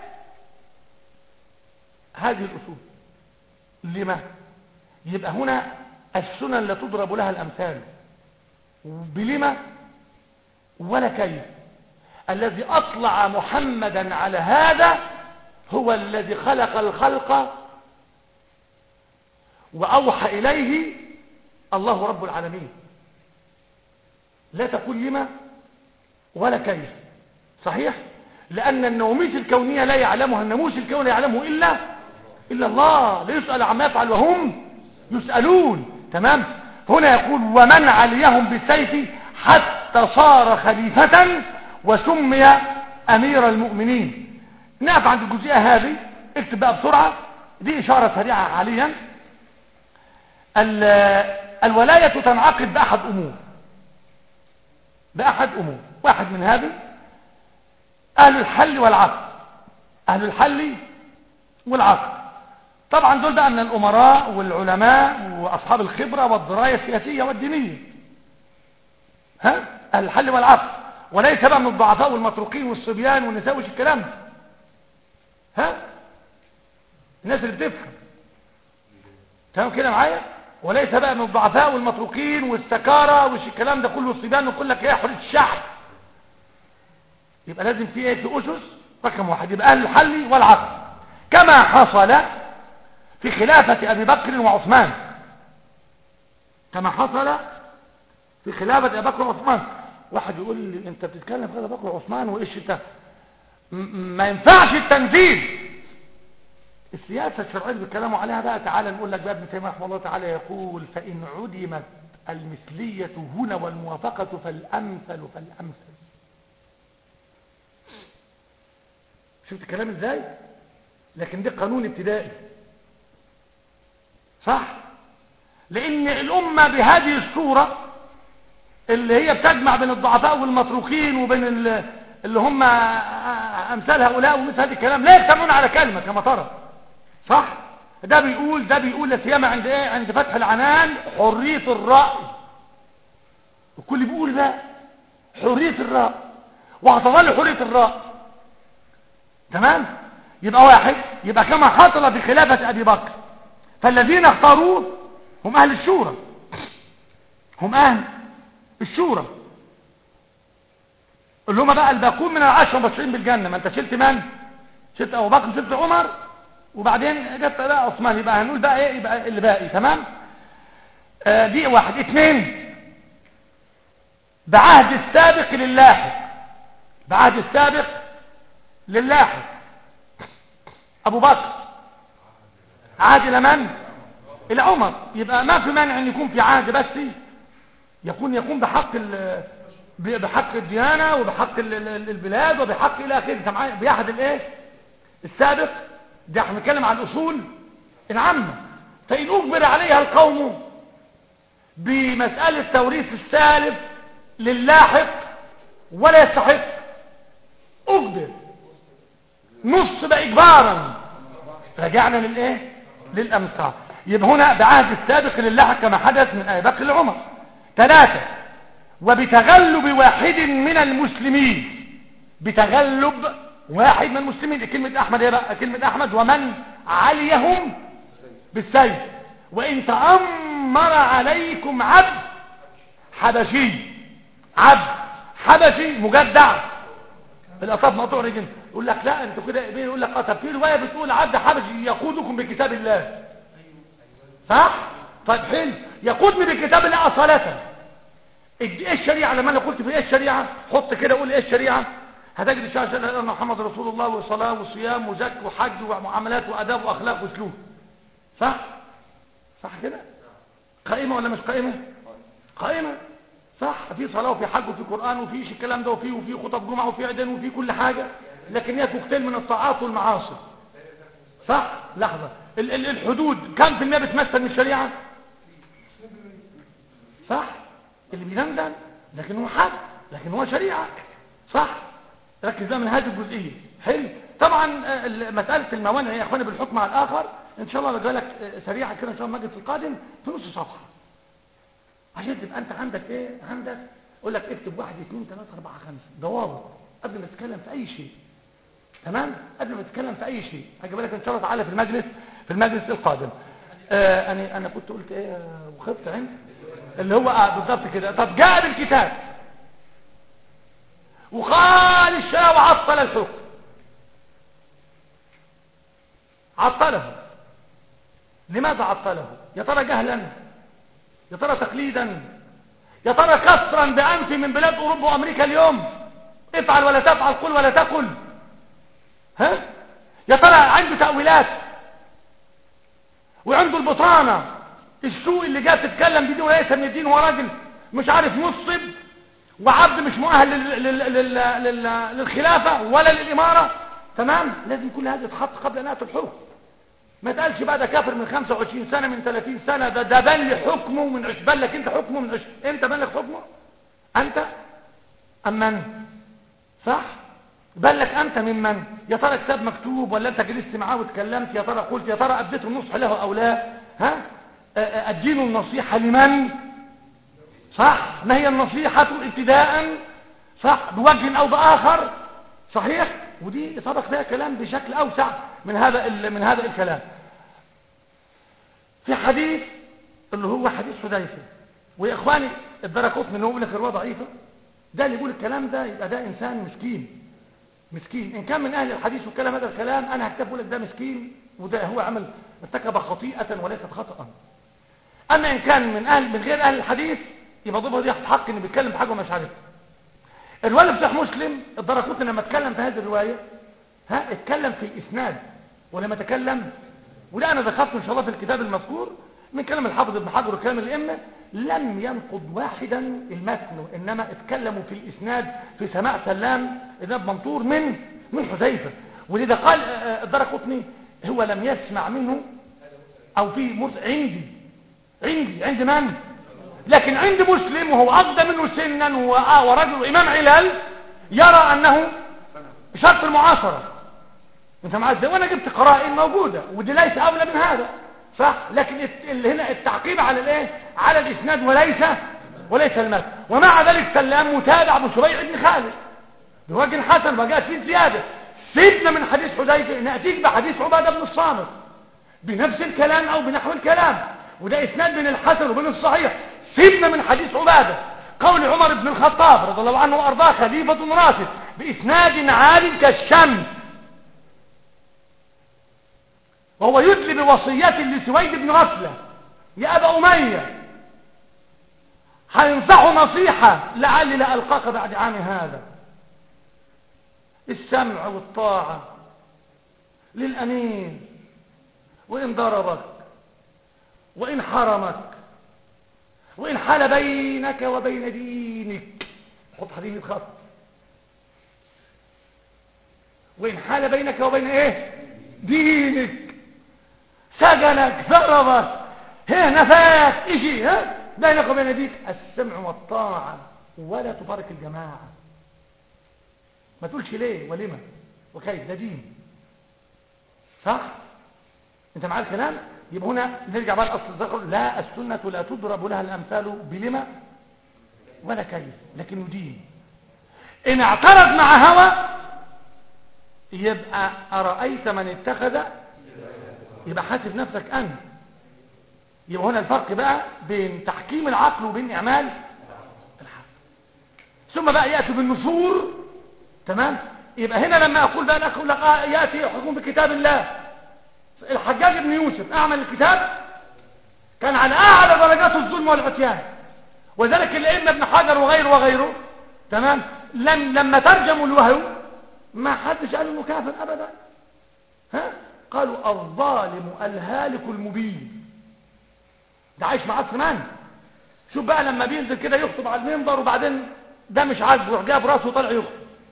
هذه الاصول لما يبقى هنا السنن لا تضرب لها الامثال بلما ولا كيف الذي اطلع محمدا على هذا هو الذي خلق الخلق وأوحى إليه الله رب العالمين لا تقول لما ولا كيف صحيح لأن النوميس الكونية لا يعلمها الناموس الكوني لا يعلمه إلا إلا الله لا يسأل عما يفعل وهم يسألون تمام هنا يقول ومن عليهم بالسيف حتى صار خليفة وسمي أمير المؤمنين نقف عند الجزئية هذه اكتب بقى بسرعة دي إشارة سريعة حاليا الولاية تنعقد بأحد أمور بأحد أمور واحد من هذه أهل الحل والعقد أهل الحل والعقد طبعا دول بقى من الأمراء والعلماء وأصحاب الخبرة والدراية السياسية والدينية ها أهل الحل والعقد وليس بقى من الضعفاء والمتروكين والصبيان والنساء وش الكلام ده ها الناس اللي بتفهم تمام كده معايا وليس بقى من الضعفاء والمتروكين والسكارى وش الكلام ده كله الصبيان ويقول لك ايه حريه الشعب يبقى لازم في ايه في اسس رقم واحد يبقى اهل الحل والعقد كما حصل في خلافة ابي بكر وعثمان كما حصل في خلافة ابي بكر وعثمان واحد يقول لي انت بتتكلم في ابي بكر وعثمان وايش انت ما ينفعش التنفيذ السياسة الشرعية اللي بيتكلموا عليها بقى تعالى نقول لك بقى ابن تيمية رحمه الله تعالى يقول فإن عدمت المثلية هنا والموافقة فالأمثل فالأمثل شفت الكلام ازاي لكن ده قانون ابتدائي صح لان الامة بهذه الصورة اللي هي بتجمع بين الضعفاء والمتروكين وبين ال- اللي هم امثال هؤلاء ومثل هذا الكلام لا يجتمعون على كلمة كما ترى صح ده بيقول ده بيقول لا سيما عند ايه عند فتح العنان حرية الرأي الكل بيقول ده حرية الرأي وهتظل حرية الرأي تمام يبقى واحد يبقى كما حصل في خلافة ابي بكر فالذين اختاروه هم اهل الشورى هم اهل الشورى اللي هم بقى الباقون من العشرة المبشرين بالجنة ما انت شلت من شلت ابو بكر شلت عمر وبعدين جت بقى عثمان يبقى هنقول بقى ايه يبقى اللي باقي تمام آه دي واحد اثنين بعهد السابق للاحق بعهد السابق للاحق ابو بكر عهد الى من الى عمر يبقى ما في مانع ان يكون في عهد بس يكون يكون بحق ال- ب- بحق الديانه وبحق ال- ال- البلاد وبحق الى اخره انت معايا بعهد الايه السابق ده احنا بنتكلم عن الاصول العامه فان اجبر عليها القوم بمساله توريث السالف للاحق ولا يستحق اجبر نص بقى اجبارا رجعنا للايه للامثال يبقى هنا بعهد السابق للاحق كما حدث من ابي بكر لعمر ثلاثه وبتغلب واحد من المسلمين بتغلب واحد من المسلمين كلمة أحمد ايه بقى كلمة أحمد ومن عليهم بالسيف وإن تأمر عليكم عبد حبشي عبد حبشي مجدع الأطراف مقطوع رجل يقول لك لا انتوا كده ايه يقول لك اه طب في رواية بتقول عبد حبشي يقودكم بكتاب الله صح طيب حلو يقودني بكتاب الله أصالة ايه الشريعة لما انا قلت في ايه الشريعة حط كده قول ايه الشريعة هتجد الشريعة ان محمد رسول الله وصلاة وصيام وزك وحج ومعاملات واداب واخلاق واسلوب صح صح كده قائمة ولا مش قائمة قائمة صح في صلاة وفي حج وفي قرآن وفي شيء الكلام ده وفي وفي خطب جمعة وفي عيدين وفي كل حاجة لكن هي كوكتيل من الطاعات والمعاصي صح لحظة ال ال الحدود كم في المية بتمثل من الشريعة صح اللي بيدندن لكن هو حد لكن هو شريعة صح ركز بقى من هذه الجزئية حلو طبعا آه، ال- مسألة الموانع يا اخواني بالحكم على الآخر ان شاء الله بجي لك آه، سريعا كده ان شاء الله المجلس القادم في نص صفحة عشان تبقى انت عندك ايه عندك اقول لك اكتب واحد اثنين ثلاثة اربعة خمسة ضوابط قبل ما تتكلم في اي شيء تمام قبل ما تتكلم في اي شيء هجيب لك ان شاء الله تعالى في المجلس في المجلس القادم آه انا انا كنت قلت ايه آه، وخفت عندي اللي هو آه بالضبط كده طب جاء بالكتاب وقال الشيء وعطل الحكم عطله لماذا عطله يا ترى جهلا يا ترى تقليدا يا ترى كسرا بأنف من بلاد أوروبا وأمريكا اليوم افعل ولا تفعل قل ولا تقل ها يا ترى عنده تأويلات وعنده البطانة السوء اللي جاء تتكلم بدي وليس من الدين هو راجل مش عارف نصب وعبد مش مؤهل لل... لل... لل... لل... للخلافة ولا للإمارة تمام لازم كل هذا يتحط قبل أن يأتي الحكم ما تقالش بقى ده كافر من 25 سنة من 30 سنة ده ده بان لي حكمه من عش بان لك انت حكمه من عش انت بان لك حكمه انت ام من صح بان لك انت ممن يا ترى كتاب مكتوب ولا انت جلست معاه واتكلمت يا ترى قلت يا ترى اديت النصح له او لا ها أ- أ- اديله النصيحة لمن صح ما هي النصيحة ابتداء صح بوجه او باخر صحيح ودي سبق فيها كلام بشكل اوسع من هذا ال- من هذا الكلام في حديث اللي هو حديث حذيفه ويا اخواني الدركوت من هو لك الروايه ضعيفه ده اللي يقول الكلام ده يبقى ده انسان مسكين مسكين ان كان من اهل الحديث وكلام هذا الكلام انا هكتب لك ده مسكين وده هو عمل ارتكب خطيئه وليست خطأ اما ان كان من اهل من غير اهل الحديث يبقى ضبط ياخد حق انه بيتكلم بحاجه مش عارفها الروايه بتاع مسلم الدركوت لما اتكلم في هذه الروايه ها اتكلم في الاسناد ولما تكلم وده انا ذكرت ان شاء الله في الكتاب المذكور من كلام الحافظ ابن حجر وكلام الائمه لم ينقض واحدا المتن انما اتكلموا في الاسناد في سماع سلام ابن منصور من من حذيفه ولذا قال الدرقطني هو لم يسمع منه او في مرس عندي عندي عند من لكن عند مسلم وهو أقدم منه سنا و- ورجل إمام علل يرى أنه شرط المعاصرة انت معاذ وانا جبت قرائن موجودة ودي ليس اولى من هذا صح لكن الت- اللي هنا التعقيب على الايه على الاسناد وليس وليس المتن ومع ذلك سلام متابع بشبيع بن خالد بوجه حسن وجاءت فيه زيادة سيبنا من حديث حذيفة نأتيك بحديث عبادة بن الصامت بنفس الكلام او بنحو الكلام وده اسناد بين الحسن وبين الصحيح سيبنا من حديث عبادة قول عمر بن الخطاب رضي الله عنه وارضاه خليفة راشد باسناد عال كالشمس وهو يدلي بوصية لسويد بن غفلة يا أبا أمية هينصحه نصيحة لعلي لا ألقاك بعد عام هذا السمع والطاعة للأمين وإن ضربك وإن حرمك وإن حال بينك وبين دينك حط حديث الخط وإن حال بينك وبين إيه دينك سجنك ضربك ها نفاك اجي ها بينك وبين ديك السمع والطاعة ولا تفارق الجماعة ما تقولش ليه ولما وكيف ده دين صح انت معايا الكلام يبقى هنا نرجع بقى الاصل الذكر لا السنة لا تضرب لها الامثال بلما ولا كيف لكنه دين ان اعترض مع هوى يبقى أرأيت من اتخذ يبقى حاسب نفسك أنت يبقى هنا الفرق بقى بين تحكيم العقل وبين إعمال العقل ثم بقى يأتي بالنشور تمام يبقى هنا لما أقول بقى أقول لك آه يأتي حكم بكتاب الله الحجاج بن يوسف أعمل الكتاب كان على أعلى درجات الظلم والعصيان وذلك الأئمة ابن حجر وغيره وغيره تمام لم لما ترجموا الوهي ما حدش قال انه كافر ابدا ها قالوا الظالم الهالك المبين ده عايش مع عثمان شوف بقى لما بينزل كده يخطب على المنبر وبعدين ده مش عاجبه يروح جاب راسه وطالع يخطب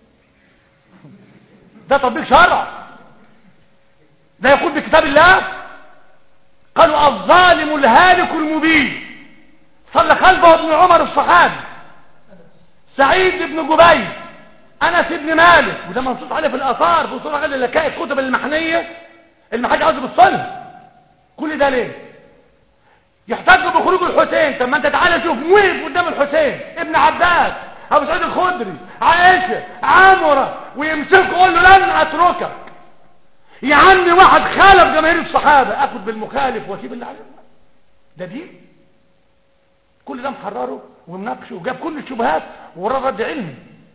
ده تطبيق شرع ده يقول بكتاب الله قالوا الظالم الهالك المبين صلى خلفه ابن عمر الصحابي سعيد بن جبير انس بن مالك وده منصوص عليه في الاثار في صوره غير اللكاء الكتب المحنيه المحاج عاوز بالصلح كل ده ليه يحتاجوا بخروج الحسين طب ما انت تعالى شوف وقف قدام الحسين ابن عباس ابو سعيد الخدري عائشه عمره ويمسكه يقول له لن اتركك يا عمي واحد خالف جماهير الصحابه اخد بالمخالف واسيب اللي عليه ده دين كل ده محرره ومناقشه وجاب كل الشبهات وراه رد علمي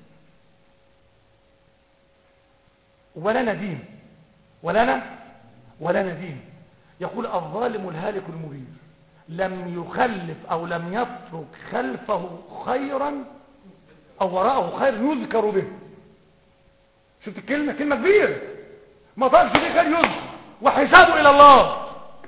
ولنا دين ولنا ولنا دين يقول الظالم الهالك المبين لم يخلف او لم يترك خلفه خيرا او وراءه خير يذكر به شفت الكلمة كلمة كبيرة ما تركش به خير يذكر وحسابه الى الله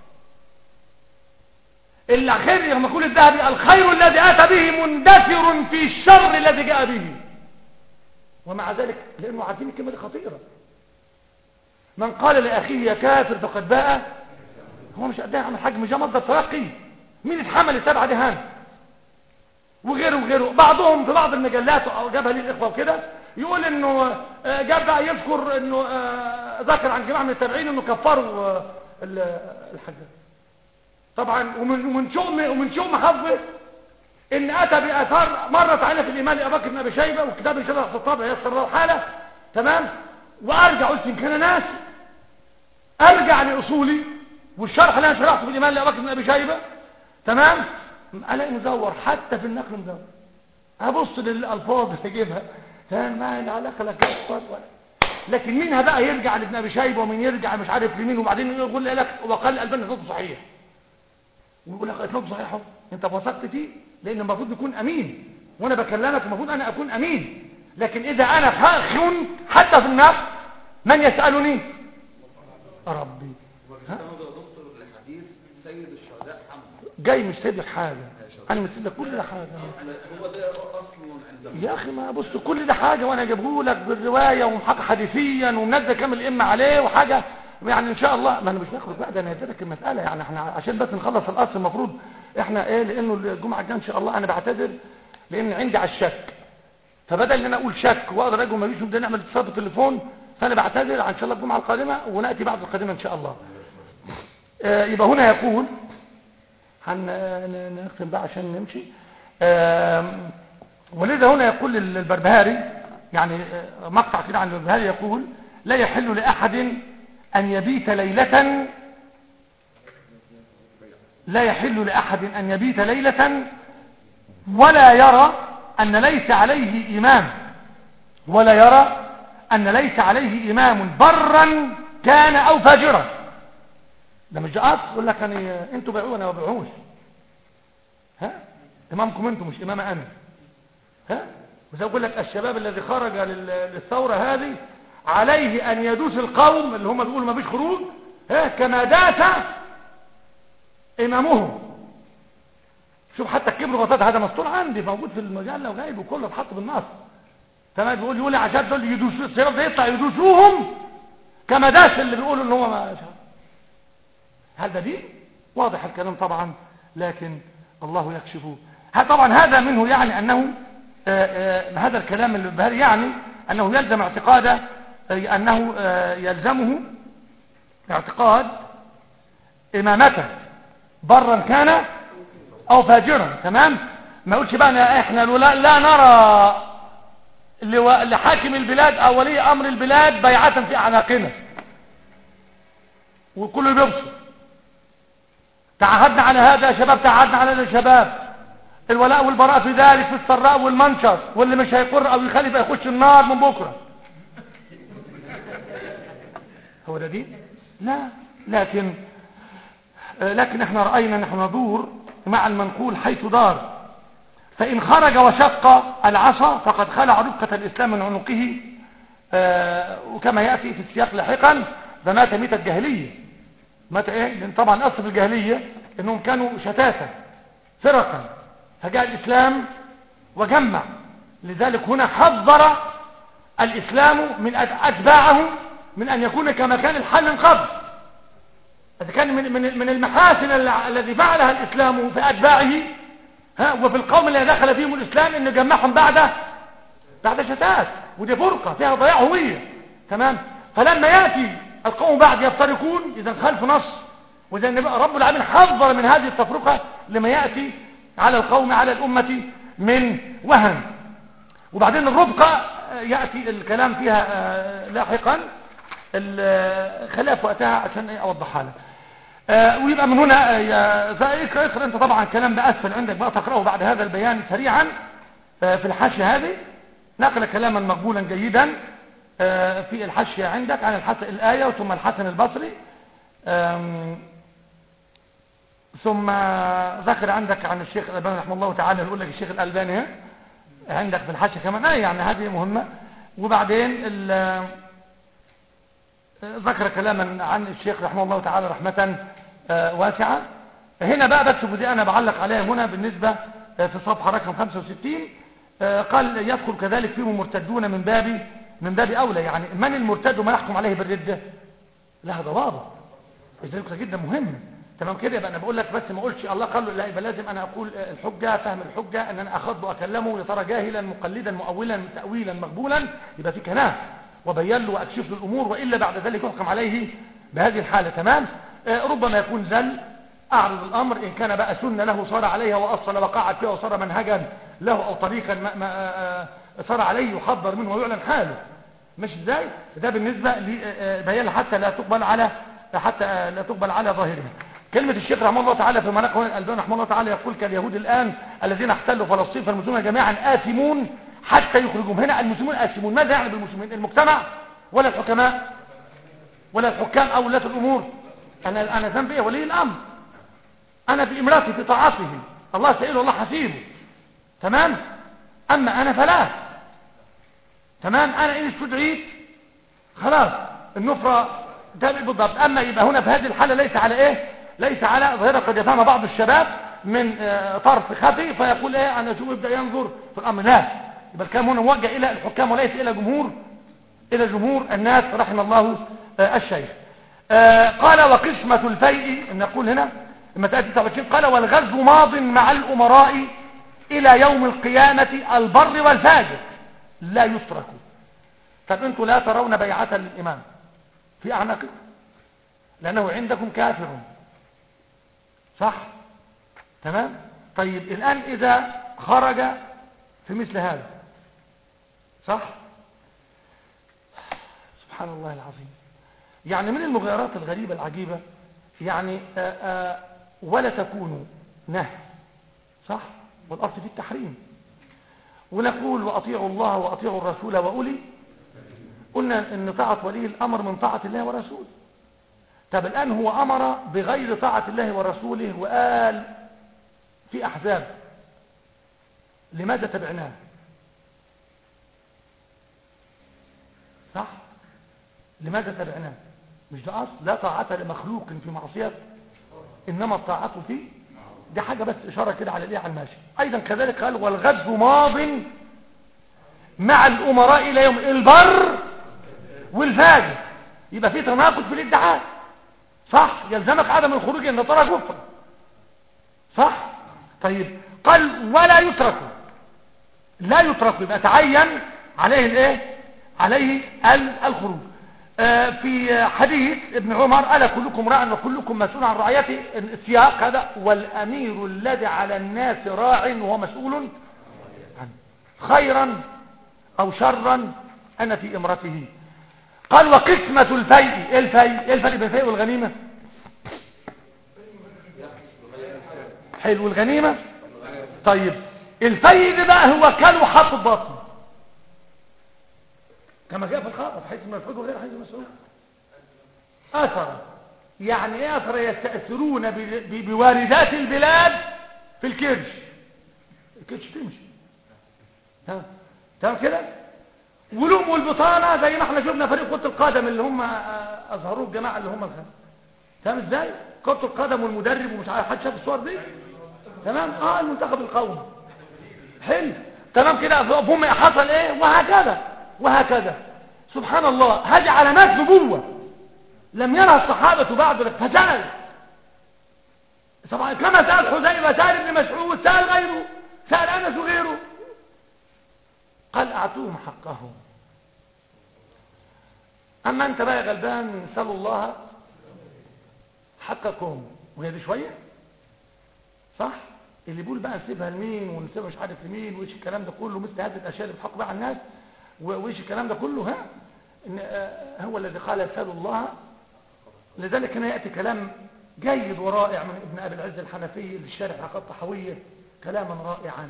الخير لما يقول الذهبي الخير الذي اتى به مندثر في الشر الذي جاء به ومع ذلك لانه عارفين الكلمة دي خطيرة من قال لأخيه يا كافر فقد باء هو مش قدها عمل حجم جاء مصدر ترقي مين اتحمل السبعة دي هان وغيره وغيره بعضهم في بعض المجلات او جابها لي الاخوه وكده يقول انه آه، جاب بقى يذكر انه آه، ذكر عن جماعه من التابعين انه كفروا آه، ال- الحجاج طبعا ومن ومن شؤم ومن شؤم حظه ان اتى باثار مرت علينا في الايمان لابي بكر بن ابي شيبه وكتاب الشرع في الطبع يسر الله حاله تمام وارجع قلت يمكن انا ناسي ارجع لاصولي والشرح اللي انا شرحته في الايمان لابي بكر بن ابي شيبه تمام الاقي مزور حتى في النقل مزور ابص للالفاظ اللي اجيبها تمام ما له علاقه لا كفر ولا لكن منها بقى يرجع لابن ابي شيبه ومين يرجع مش عارف لمين وبعدين يقول لك وقال الالباني صوته صحيح ويقول لك اسناده صحيح اهو انت وثقت فيه لان المفروض يكون امين وانا بكلمك المفروض انا اكون امين لكن اذا انا خاخن حتى في النفس من يسالني ربي ها؟ وبالتالي ده دكتور لحديث سيد الشهداء حمزه جاي مش سايب لك حاجه انا مش سايب لك كل ده حاجه هو ده اصل عندهم يا اخي ما بص كل ده حاجه وانا جايبه لك بالروايه ومحقق حديثيا ومنزل كامل الامه عليه وحاجه يعني ان شاء الله ما انا مش نخرج بقى ده انا اديتك المساله يعني احنا عشان بس نخلص الاصل المفروض احنا ايه لانه الجمعه الجايه ان شاء الله انا بعتذر لان عندي على الشك فبدل ان انا اقول شك واقدر اجي وما فيش بدنا نعمل اتصال بالتليفون فانا بعتذر عن شاء الله الجمعه القادمه وناتي بعد القادمه ان شاء الله آه، يبقى هنا يقول هن- نختم بقى عشان نمشي آم، ولذا هنا يقول البربهاري يعني آه، مقطع كده عن البربهاري يقول لا يحل لأحد أن يبيت ليلة لا يحل لأحد أن يبيت ليلة ولا يرى أن ليس عليه إمام ولا يرى أن ليس عليه إمام برا كان أو فاجرا ده مش جاءت يقول لك يعني انتوا بيعوا انا ما بيعوش ها امامكم انتوا مش امام انا ها وزي اقول لك الشباب الذي خرج لل- للثوره هذه عليه ان يدوس القوم اللي هم بيقولوا ما فيش خروج ها كما داس امامهم شوف حتى الكبر وغطاط هذا مسطور عندي موجود في المجله وجايب وكله اتحط بالنص تمام بيقول يقول عشان دول يدوسوا الشباب ده يطلع يدوسوهم كما داس اللي بيقولوا ان هو ما هل ده دين واضح الكلام طبعا لكن الله يكشفه ها- طبعا هذا منه يعني أنه آه، آه، هذا الكلام البهاري يعني أنه يلزم اعتقاده آه، أنه آه، يلزمه اعتقاد إمامته برا كان أو فاجرا تمام ما يقولش بقى أنا- احنا لا, لا نرى لو- لحاكم البلاد أو ولي أمر البلاد بيعة في أعناقنا وكله بيبصر تعهدنا على هذا يا شباب تعهدنا على هذا يا شباب الولاء والبراء في ذلك في السراء والمنشر واللي مش هيقر او يخالف يبقى يخش النار من بكره هو ده دين لا لكن آه، لكن احنا راينا نحن ندور مع المنقول حيث دار فان خرج وشق العصا فقد خلع رقه الاسلام من عنقه آه، وكما ياتي في السياق لاحقا فمات ميته جاهليه مات ايه لان طبعا اصل الجاهليه انهم كانوا شتاتا فرقا فجاء الاسلام وجمع لذلك هنا حذر الاسلام من أت- اتباعه من ان يكون كما كان الحال من قبل اذا كان من من من المحاسن ال- الذي فعلها الاسلام في اتباعه ها وفي القوم اللي دخل فيهم الاسلام انه جمعهم بعد بعد شتات ودي فرقه فيها ضياع هويه تمام فلما ياتي القوم بعد يفترقون اذا خلف نص واذا النبي- رب العالمين حذر من هذه التفرقه لما ياتي على القوم على الامه من وهن وبعدين الربقه آه، ياتي الكلام فيها آه، لاحقا ال- خلاف وقتها عشان إيه اوضحها لك آه، ويبقى من هنا آه، يا- زي اقرا اقرا انت طبعا الكلام ده اسفل عندك بقى تقراه بعد هذا البيان سريعا آه، في الحاشيه هذه نقل كلاما مقبولا جيدا آه، في الحاشيه عندك عن الحسن الايه ثم الحسن البصري آم، ثم ذكر عندك عن الشيخ الألباني رحمه الله تعالى يقول لك الشيخ الألباني ها؟ عندك في الحاشية كمان آه يعني هذه مهمة وبعدين ال- ذكر كلاما عن الشيخ رحمه الله تعالى رحمة آه، واسعة هنا بقى بكتب دي أنا بعلق عليها هنا بالنسبة آه، في الصفحة رقم 65 آه، قال يدخل كذلك فيهم مرتدون من باب من باب أولى يعني من المرتد وما يحكم عليه بالردة لها ضوابط النقطة جدا مهمة تمام كده يبقى انا بقول لك بس ما اقولش الله قال له لا يبقى لازم انا اقول الحجة فهم الحجة ان انا اخذ واكلمه يا ترى جاهلا مقلدا مؤولا تأويلا مقبولا يبقى في كلام وبين له واكشف له الامور والا بعد ذلك يحكم عليه بهذه الحالة تمام آه، ربما يكون زل اعرض الامر ان كان بقى سنة له صار عليها واصل وقعد فيها وصار منهجا له او طريقا ما ما آه، آه، صار عليه يحضر منه ويعلن حاله مش ازاي ده بالنسبة لبيان حتى لا تقبل على حتى لا تقبل على ظاهرها كلمة الشيخ رحمه الله تعالى في مناقب الألبان رحمه الله تعالى يقول كاليهود الآن الذين احتلوا فلسطين فالمسلمون جميعا آثمون حتى يخرجهم هنا المسلمون آثمون ماذا يعني بالمسلمين المجتمع ولا الحكماء ولا الحكام أو ولاة الأمور أنا أنا ذنبي إيه؟ ولي الأمر أنا في إمراتي في طاعته الله سئله الله حسيبه تمام أما أنا فلا تمام أنا إن استدعيت خلاص النفرة ده بالضبط أما يبقى هنا في هذه الحالة ليس على إيه ليس على ظاهرة قد يفهمها بعض الشباب من آه، طرف خفي فيقول إيه أنا شو يبدأ ينظر في الأمر لا يبقى الكلام هنا موجه إلى الحكام وليس إلى جمهور إلى جمهور الناس رحم الله آه، الشيخ آه قال وقسمة الفيء إن نقول هنا لما تأتي 29 قال والغزو ماض مع الأمراء إلى يوم القيامة البر والفاجر لا يترك طب أنتم لا ترون بيعة للإمام في أعناقكم لأنه عندكم كافر صح تمام طيب الآن إذا خرج في مثل هذا صح سبحان الله العظيم يعني من المغيرات الغريبة العجيبة يعني آآ آآ ولا تكونوا نهي صح والأصل في التحريم ونقول وأطيعوا الله وأطيعوا الرسول وأولي قلنا ان طاعة ولي الأمر من طاعة الله ورسوله طب الآن هو أمر بغير طاعة الله ورسوله وقال في أحزاب لماذا تبعناه صح لماذا تبعناه مش ده أصل لا طاعة لمخلوق في معصية إنما الطاعة فيه دي حاجة بس إشارة كده على الإيه على الماشي أيضا كذلك قال والغزو ماض مع الأمراء إلى يوم البر والفاجر يبقى في تناقض في الادعاء صح يلزمك عدم الخروج ان ترى كفر صح طيب قال ولا يترك لا يترك يبقى تعين عليه الايه عليه الخروج آه في حديث ابن عمر ألا كلكم راع وكلكم مسؤول عن رعيته السياق هذا والأمير الذي على الناس راع وهو مسؤول عنه خيرا أو شرا أنا في إمرته قال وقسمة الفيء ايه الفيء ايه الفرق بين الفيء والغنيمة حلو الغنيمة طيب الفيء ده بقى هو كلو حط البطن كما جاء في الخاطر حيث المفعول وغير حيث المسعود أثر يعني ايه أثر يستأثرون بواردات البلاد في الكرش الكرش تمشي تمام تمام كده ولوم والبطانة زي ما احنا شفنا فريق كرة القدم اللي هم اظهروه الجماعة اللي هم الخمسة تمام ازاي كرة القدم والمدرب ومش عارف حد شاف الصور دي تمام اه المنتخب القومي حلو تمام كده هم حصل ايه وهكذا وهكذا سبحان الله هذه علامات نبوة لم يرها الصحابة بعد فسأل طبعا كما سأل حذيفة سأل ابن مسعود سأل غيره سأل أنس وغيره قال أعطوهم حقهم أما أنت بقى يا غلبان سألوا الله حقكم وهي دي شوية صح اللي بيقول بقى نسيبها لمين ونسيبها مش عارف لمين وايش الكلام ده كله مثل هذه الاشياء اللي بتحق بقى على الناس وايش الكلام ده كله ها إن هو الذي قال سألوا الله لذلك هنا يأتي كلام جيد ورائع من ابن أبي العز الحنفي للشارح عقد طحوية كلاما رائعا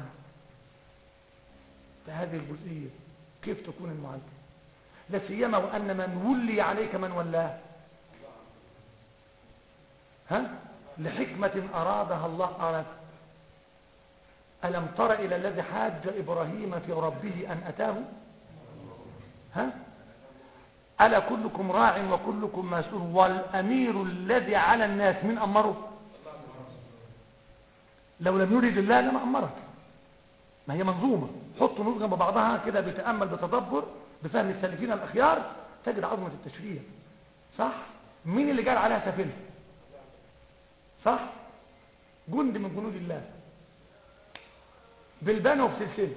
في هذه الجزئية كيف تكون المعلم لا سيما وأن من ولي عليك من ولاه ها لحكمة أرادها الله أراد ألم تر إلى الذي حاج إبراهيم في ربه أن أتاه ها ألا كلكم راع وكلكم مسؤول والأمير الذي على الناس من أمره لو لم يريد الله لما أمرك ما هي منظومة حط نور جنب بعضها كده بتأمل بتدبر بفهم السالفين الأخيار تجد عظمة التشريع صح مين اللي جال عليها سفينة صح جند من جنود الله بالبانة وبسلسلة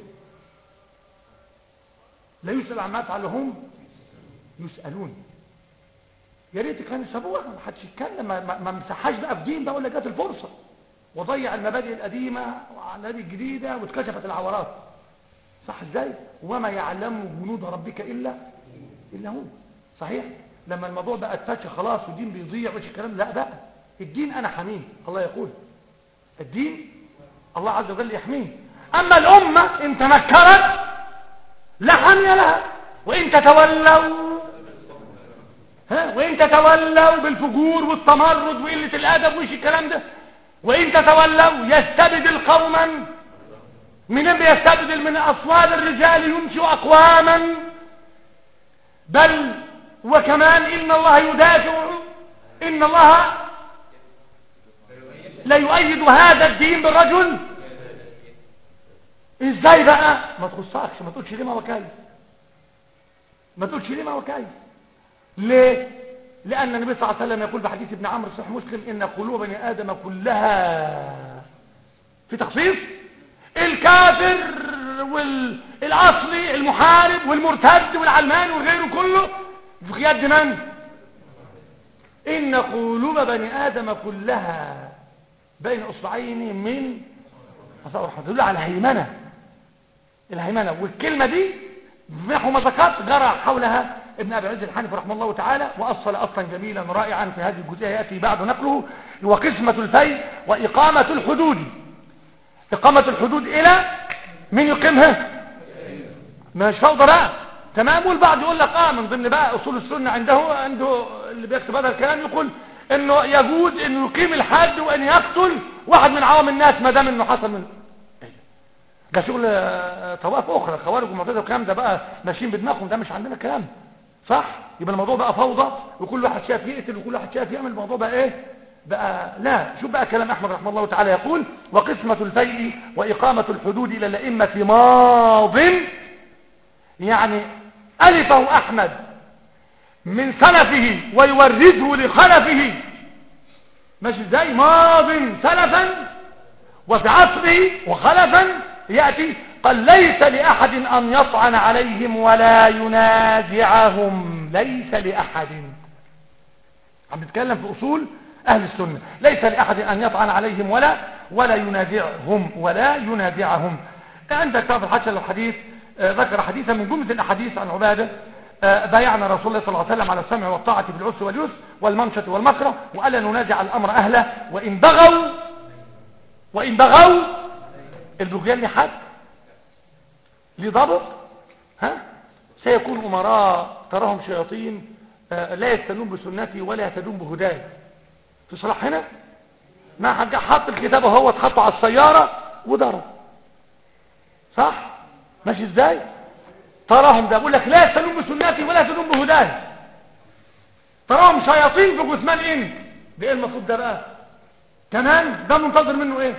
لا يسأل عما يفعلهم يسألون يا ريت كان يسابوها ما حدش يتكلم ما, ما, ما مسحاش بقى في دين بقى ولا جات الفرصه وضيع المبادئ القديمه وعلى المبادئ الجديده واتكشفت العورات صح ازاي وما يعلم جنود ربك الا الا هو صحيح لما الموضوع بقى اتفتش خلاص والدين بيضيع وش الكلام لا بقى الدين انا حميه الله يقول الدين الله عز وجل يحميه اما الامه ان تنكرت لا حمي لها وان تتولوا ها وان تتولوا بالفجور والتمرد وقله الادب وش الكلام ده وان تتولوا يستبدل قوما من يستبدل من اصوات الرجال ينشئ اقواما بل وكمان ان الله يدافع ان الله لا يؤيد هذا الدين بالرجل ازاي بقى ما تخصكش ما تقولش ليه ما هو كايس ما تقولش ليه ما هو كايس ليه لأن النبي صلى الله عليه وسلم يقول في حديث ابن عمرو صحيح مسلم إن قلوب بني آدم كلها في تخصيص الكافر والأصلي المحارب والمرتد والعلماني وغيره كله في يد من؟ إن قلوب بني آدم كلها بين أصبعين من أصابع الرحمن تدل على هيمنة الهيمنة والكلمة دي نحو ما ذكرت جرى حولها ابن أبي عز الحنفي رحمه الله تعالى وأصل أصلا جميلا رائعا في هذه الجزئية يأتي بعد نقله وقسمة الفي وإقامة الحدود إقامة الحدود إلى من يقيمها مش فوضى بقى تمام والبعض يقول لك اه من ضمن بقى اصول السنه عنده عنده اللي بيكتب هذا الكلام يقول انه يجوز انه يقيم الحد وان يقتل واحد من عوام الناس ما دام انه حصل منه ده شغل آه، طوائف اخرى الخوارج والمعتزله والكلام ده بقى ماشيين بدماغهم ده مش عندنا الكلام صح يبقى الموضوع بقى فوضى وكل واحد شايف يقتل وكل واحد شايف يعمل الموضوع بقى ايه بقى لا شوف بقى كلام احمد رحمه الله تعالى يقول وقسمه الفيء واقامه الحدود الى الائمه ماض يعني ألفه أحمد من سلفه ويورثه لخلفه ماشي ازاي ماض سلفا وفي عصره وخلفا يأتي قال ليس لأحد أن يطعن عليهم ولا ينازعهم ليس لأحد عم بيتكلم في أصول أهل السنة ليس لأحد أن يطعن عليهم ولا ولا ينازعهم ولا ينازعهم عندك كتاب الحشر الحديث آه، ذكر حديثا من جملة الأحاديث عن عبادة آه، بايعنا رسول الله صلى الله عليه وسلم على السمع والطاعة في العسر واليسر والمنشة والمكره وألا ننازع الأمر أهله وإن بغوا وإن بغوا البغيان ليه حد ليه ضابط ها سيكون أمراء تراهم شياطين آه، لا يستنون بسنتي ولا يهتدون بهداي في صلاح هنا ما حد حط الكتاب وهو اتحطه على السيارة وضرب صح ماشي ازاي تراهم ده بقول لك لا يستنون بسنتي ولا يهتدون بهداي تراهم شياطين في جثمان انت ده ايه المفروض ده بقى كمان ده منتظر منه ايه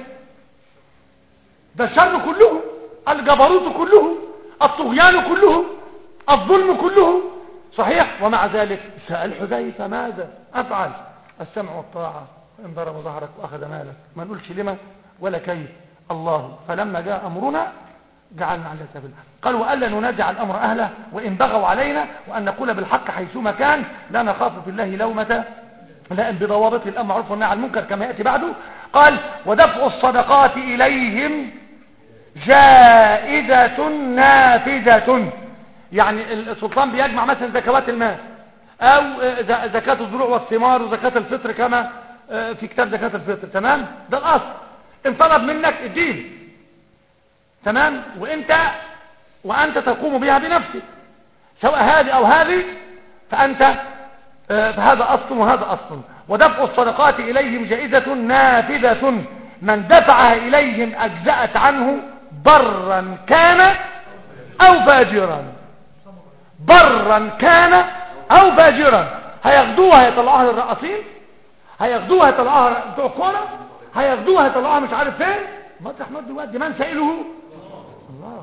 ده الشر كله الجبروت كله الطغيان كله الظلم كله صحيح ومع ذلك سأل حذيفة ماذا أفعل السمع والطاعة إن ضرب ظهرك وأخذ مالك ما نقولش لما ولا كيف الله فلما جاء أمرنا جعلنا على سبيل قال وألا ننازع الأمر أهله وإن بغوا علينا وأن نقول بالحق حيثما كان لا نخاف في الله لومة لأن بضوابط الأمر معروف والنهي عن المنكر كما يأتي بعده قال ودفع الصدقات إليهم جائزة نافذة يعني السلطان بيجمع مثلا زكوات المال أو ز- زكاة الزروع والثمار وزكاة الفطر كما آه، في كتاب زكاة الفطر تمام ده الأصل ان طلب منك اديله تمام وانت وانت تقوم بها بنفسك سواء هذه او هذه فانت آه، فهذا اصل وهذا اصل ودفع الصدقات اليهم جائزة نافذة من دفعها اليهم اجزأت عنه برا كان او فاجرا برا كان او فاجرا هياخدوها يطلعوها للرقاصين هياخدوها يطلعوها بتوع كوره هياخدوها يطلعوها مش عارف فين مطرح ما دلوقتي من سائله الله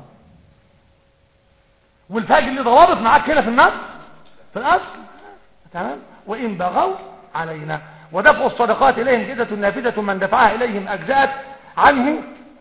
والفاجر اللي ضوابط معاك هنا في النص في الاصل تمام وان بغوا علينا ودفع الصدقات اليهم جزة نافذة من دفعها اليهم اجزاءت عنه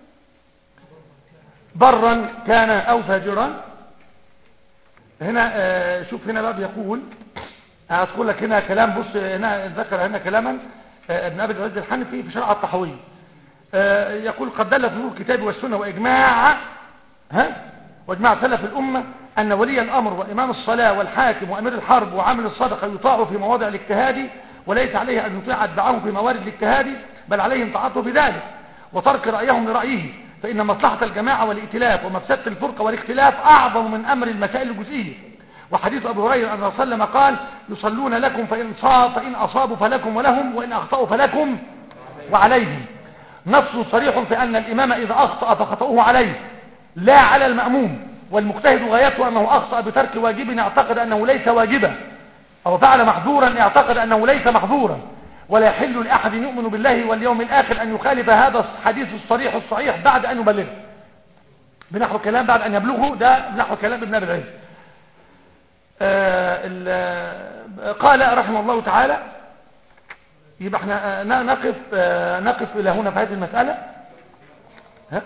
برا كان او فاجرا هنا آه، شوف هنا بقى بيقول هذكر لك هنا كلام بص هنا ذكر هنا كلاما آه، ابن ابي العز الحنفي في شرع الطحوي آه، يقول قد دل في نور الكتاب والسنه واجماع ها واجماع سلف الامه ان ولي الامر وامام الصلاه والحاكم وامير الحرب وعامل الصدقه يطاع في مواضع الاجتهاد وليس عليه ان يطيع اتباعهم في موارد الاجتهاد بل عليهم طاعته بذلك وترك رايهم لرايه فان مصلحه الجماعه والائتلاف ومفسده الفرقه والاختلاف اعظم من امر المسائل الجزئيه وحديث ابو هريره ان الرسول صلى الله عليه وسلم قال يصلون لكم فان صاب فان اصابوا فلكم ولهم وان اخطاوا فلكم وعليهم نص صريح في ان الامام اذا اخطا فخطاه عليه لا على الماموم والمجتهد غايته انه اخطا بترك واجب يعتقد انه ليس واجبا او فعل محظورا يعتقد انه ليس محظورا ولا يحل لاحد يؤمن بالله واليوم الاخر ان يخالف هذا الحديث الصريح الصحيح بعد ان يبلغه بنحو كلام بعد ان يبلغه ده بنحو كلام ابن ابي العز آه، ال- قال رحمه الله تعالى يبقى احنا آه، ن- نقف آه، نقف الى هنا في هذه المسألة ها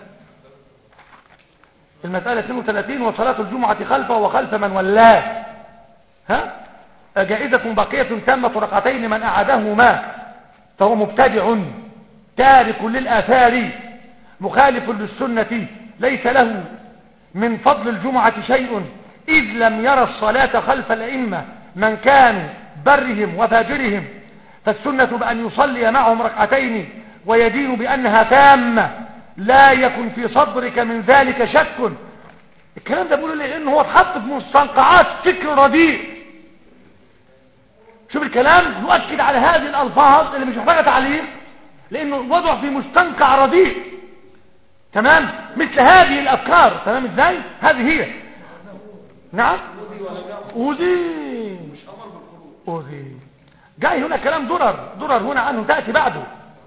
المسألة 32 وصلاة الجمعة خلفه وخلف من ولاه ها جائزة باقية تامة ركعتين من أعادهما فهو مبتدع تارك للآثار مخالف للسنة ليس له من فضل الجمعة شيء إذ لم يرى الصلاة خلف الأئمة من كانوا برهم وفاجرهم فالسنة بأن يصلي معهم ركعتين ويدين بأنها تامة لا يكن في صدرك من ذلك شك الكلام ده بيقول لي انه هو اتحط في مستنقعات فكر رديء شوف الكلام يؤكد على هذه الالفاظ اللي مش محتاجه تعليق لانه وضع في مستنقع رديء تمام مثل هذه الافكار تمام ازاي هذه هي نعم اوذي اوذي جاي هنا كلام درر درر هنا عنه تاتي بعده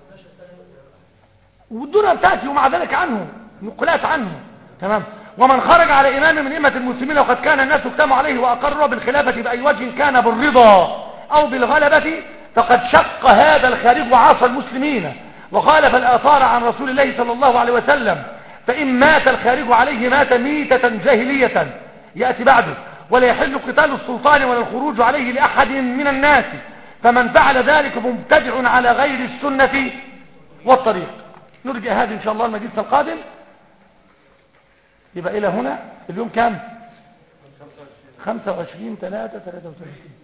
والدرر تاتي ومع ذلك عنه نقلات عنه تمام ومن خرج على امام من ائمه المسلمين وقد كان الناس اجتمعوا عليه واقروا بالخلافه باي وجه كان بالرضا او بالغلبه فقد شق هذا الخارج وعاصى المسلمين وخالف الاثار عن رسول الله صلى الله عليه وسلم فان مات الخارج عليه مات ميته جاهليه ياتي بعده ولا يحل قتال السلطان ولا الخروج عليه لاحد من الناس فمن فعل ذلك فمبتدع على غير السنه والطريق نرجع هذه ان شاء الله المجلس القادم يبقى الى هنا اليوم كام 25 3 33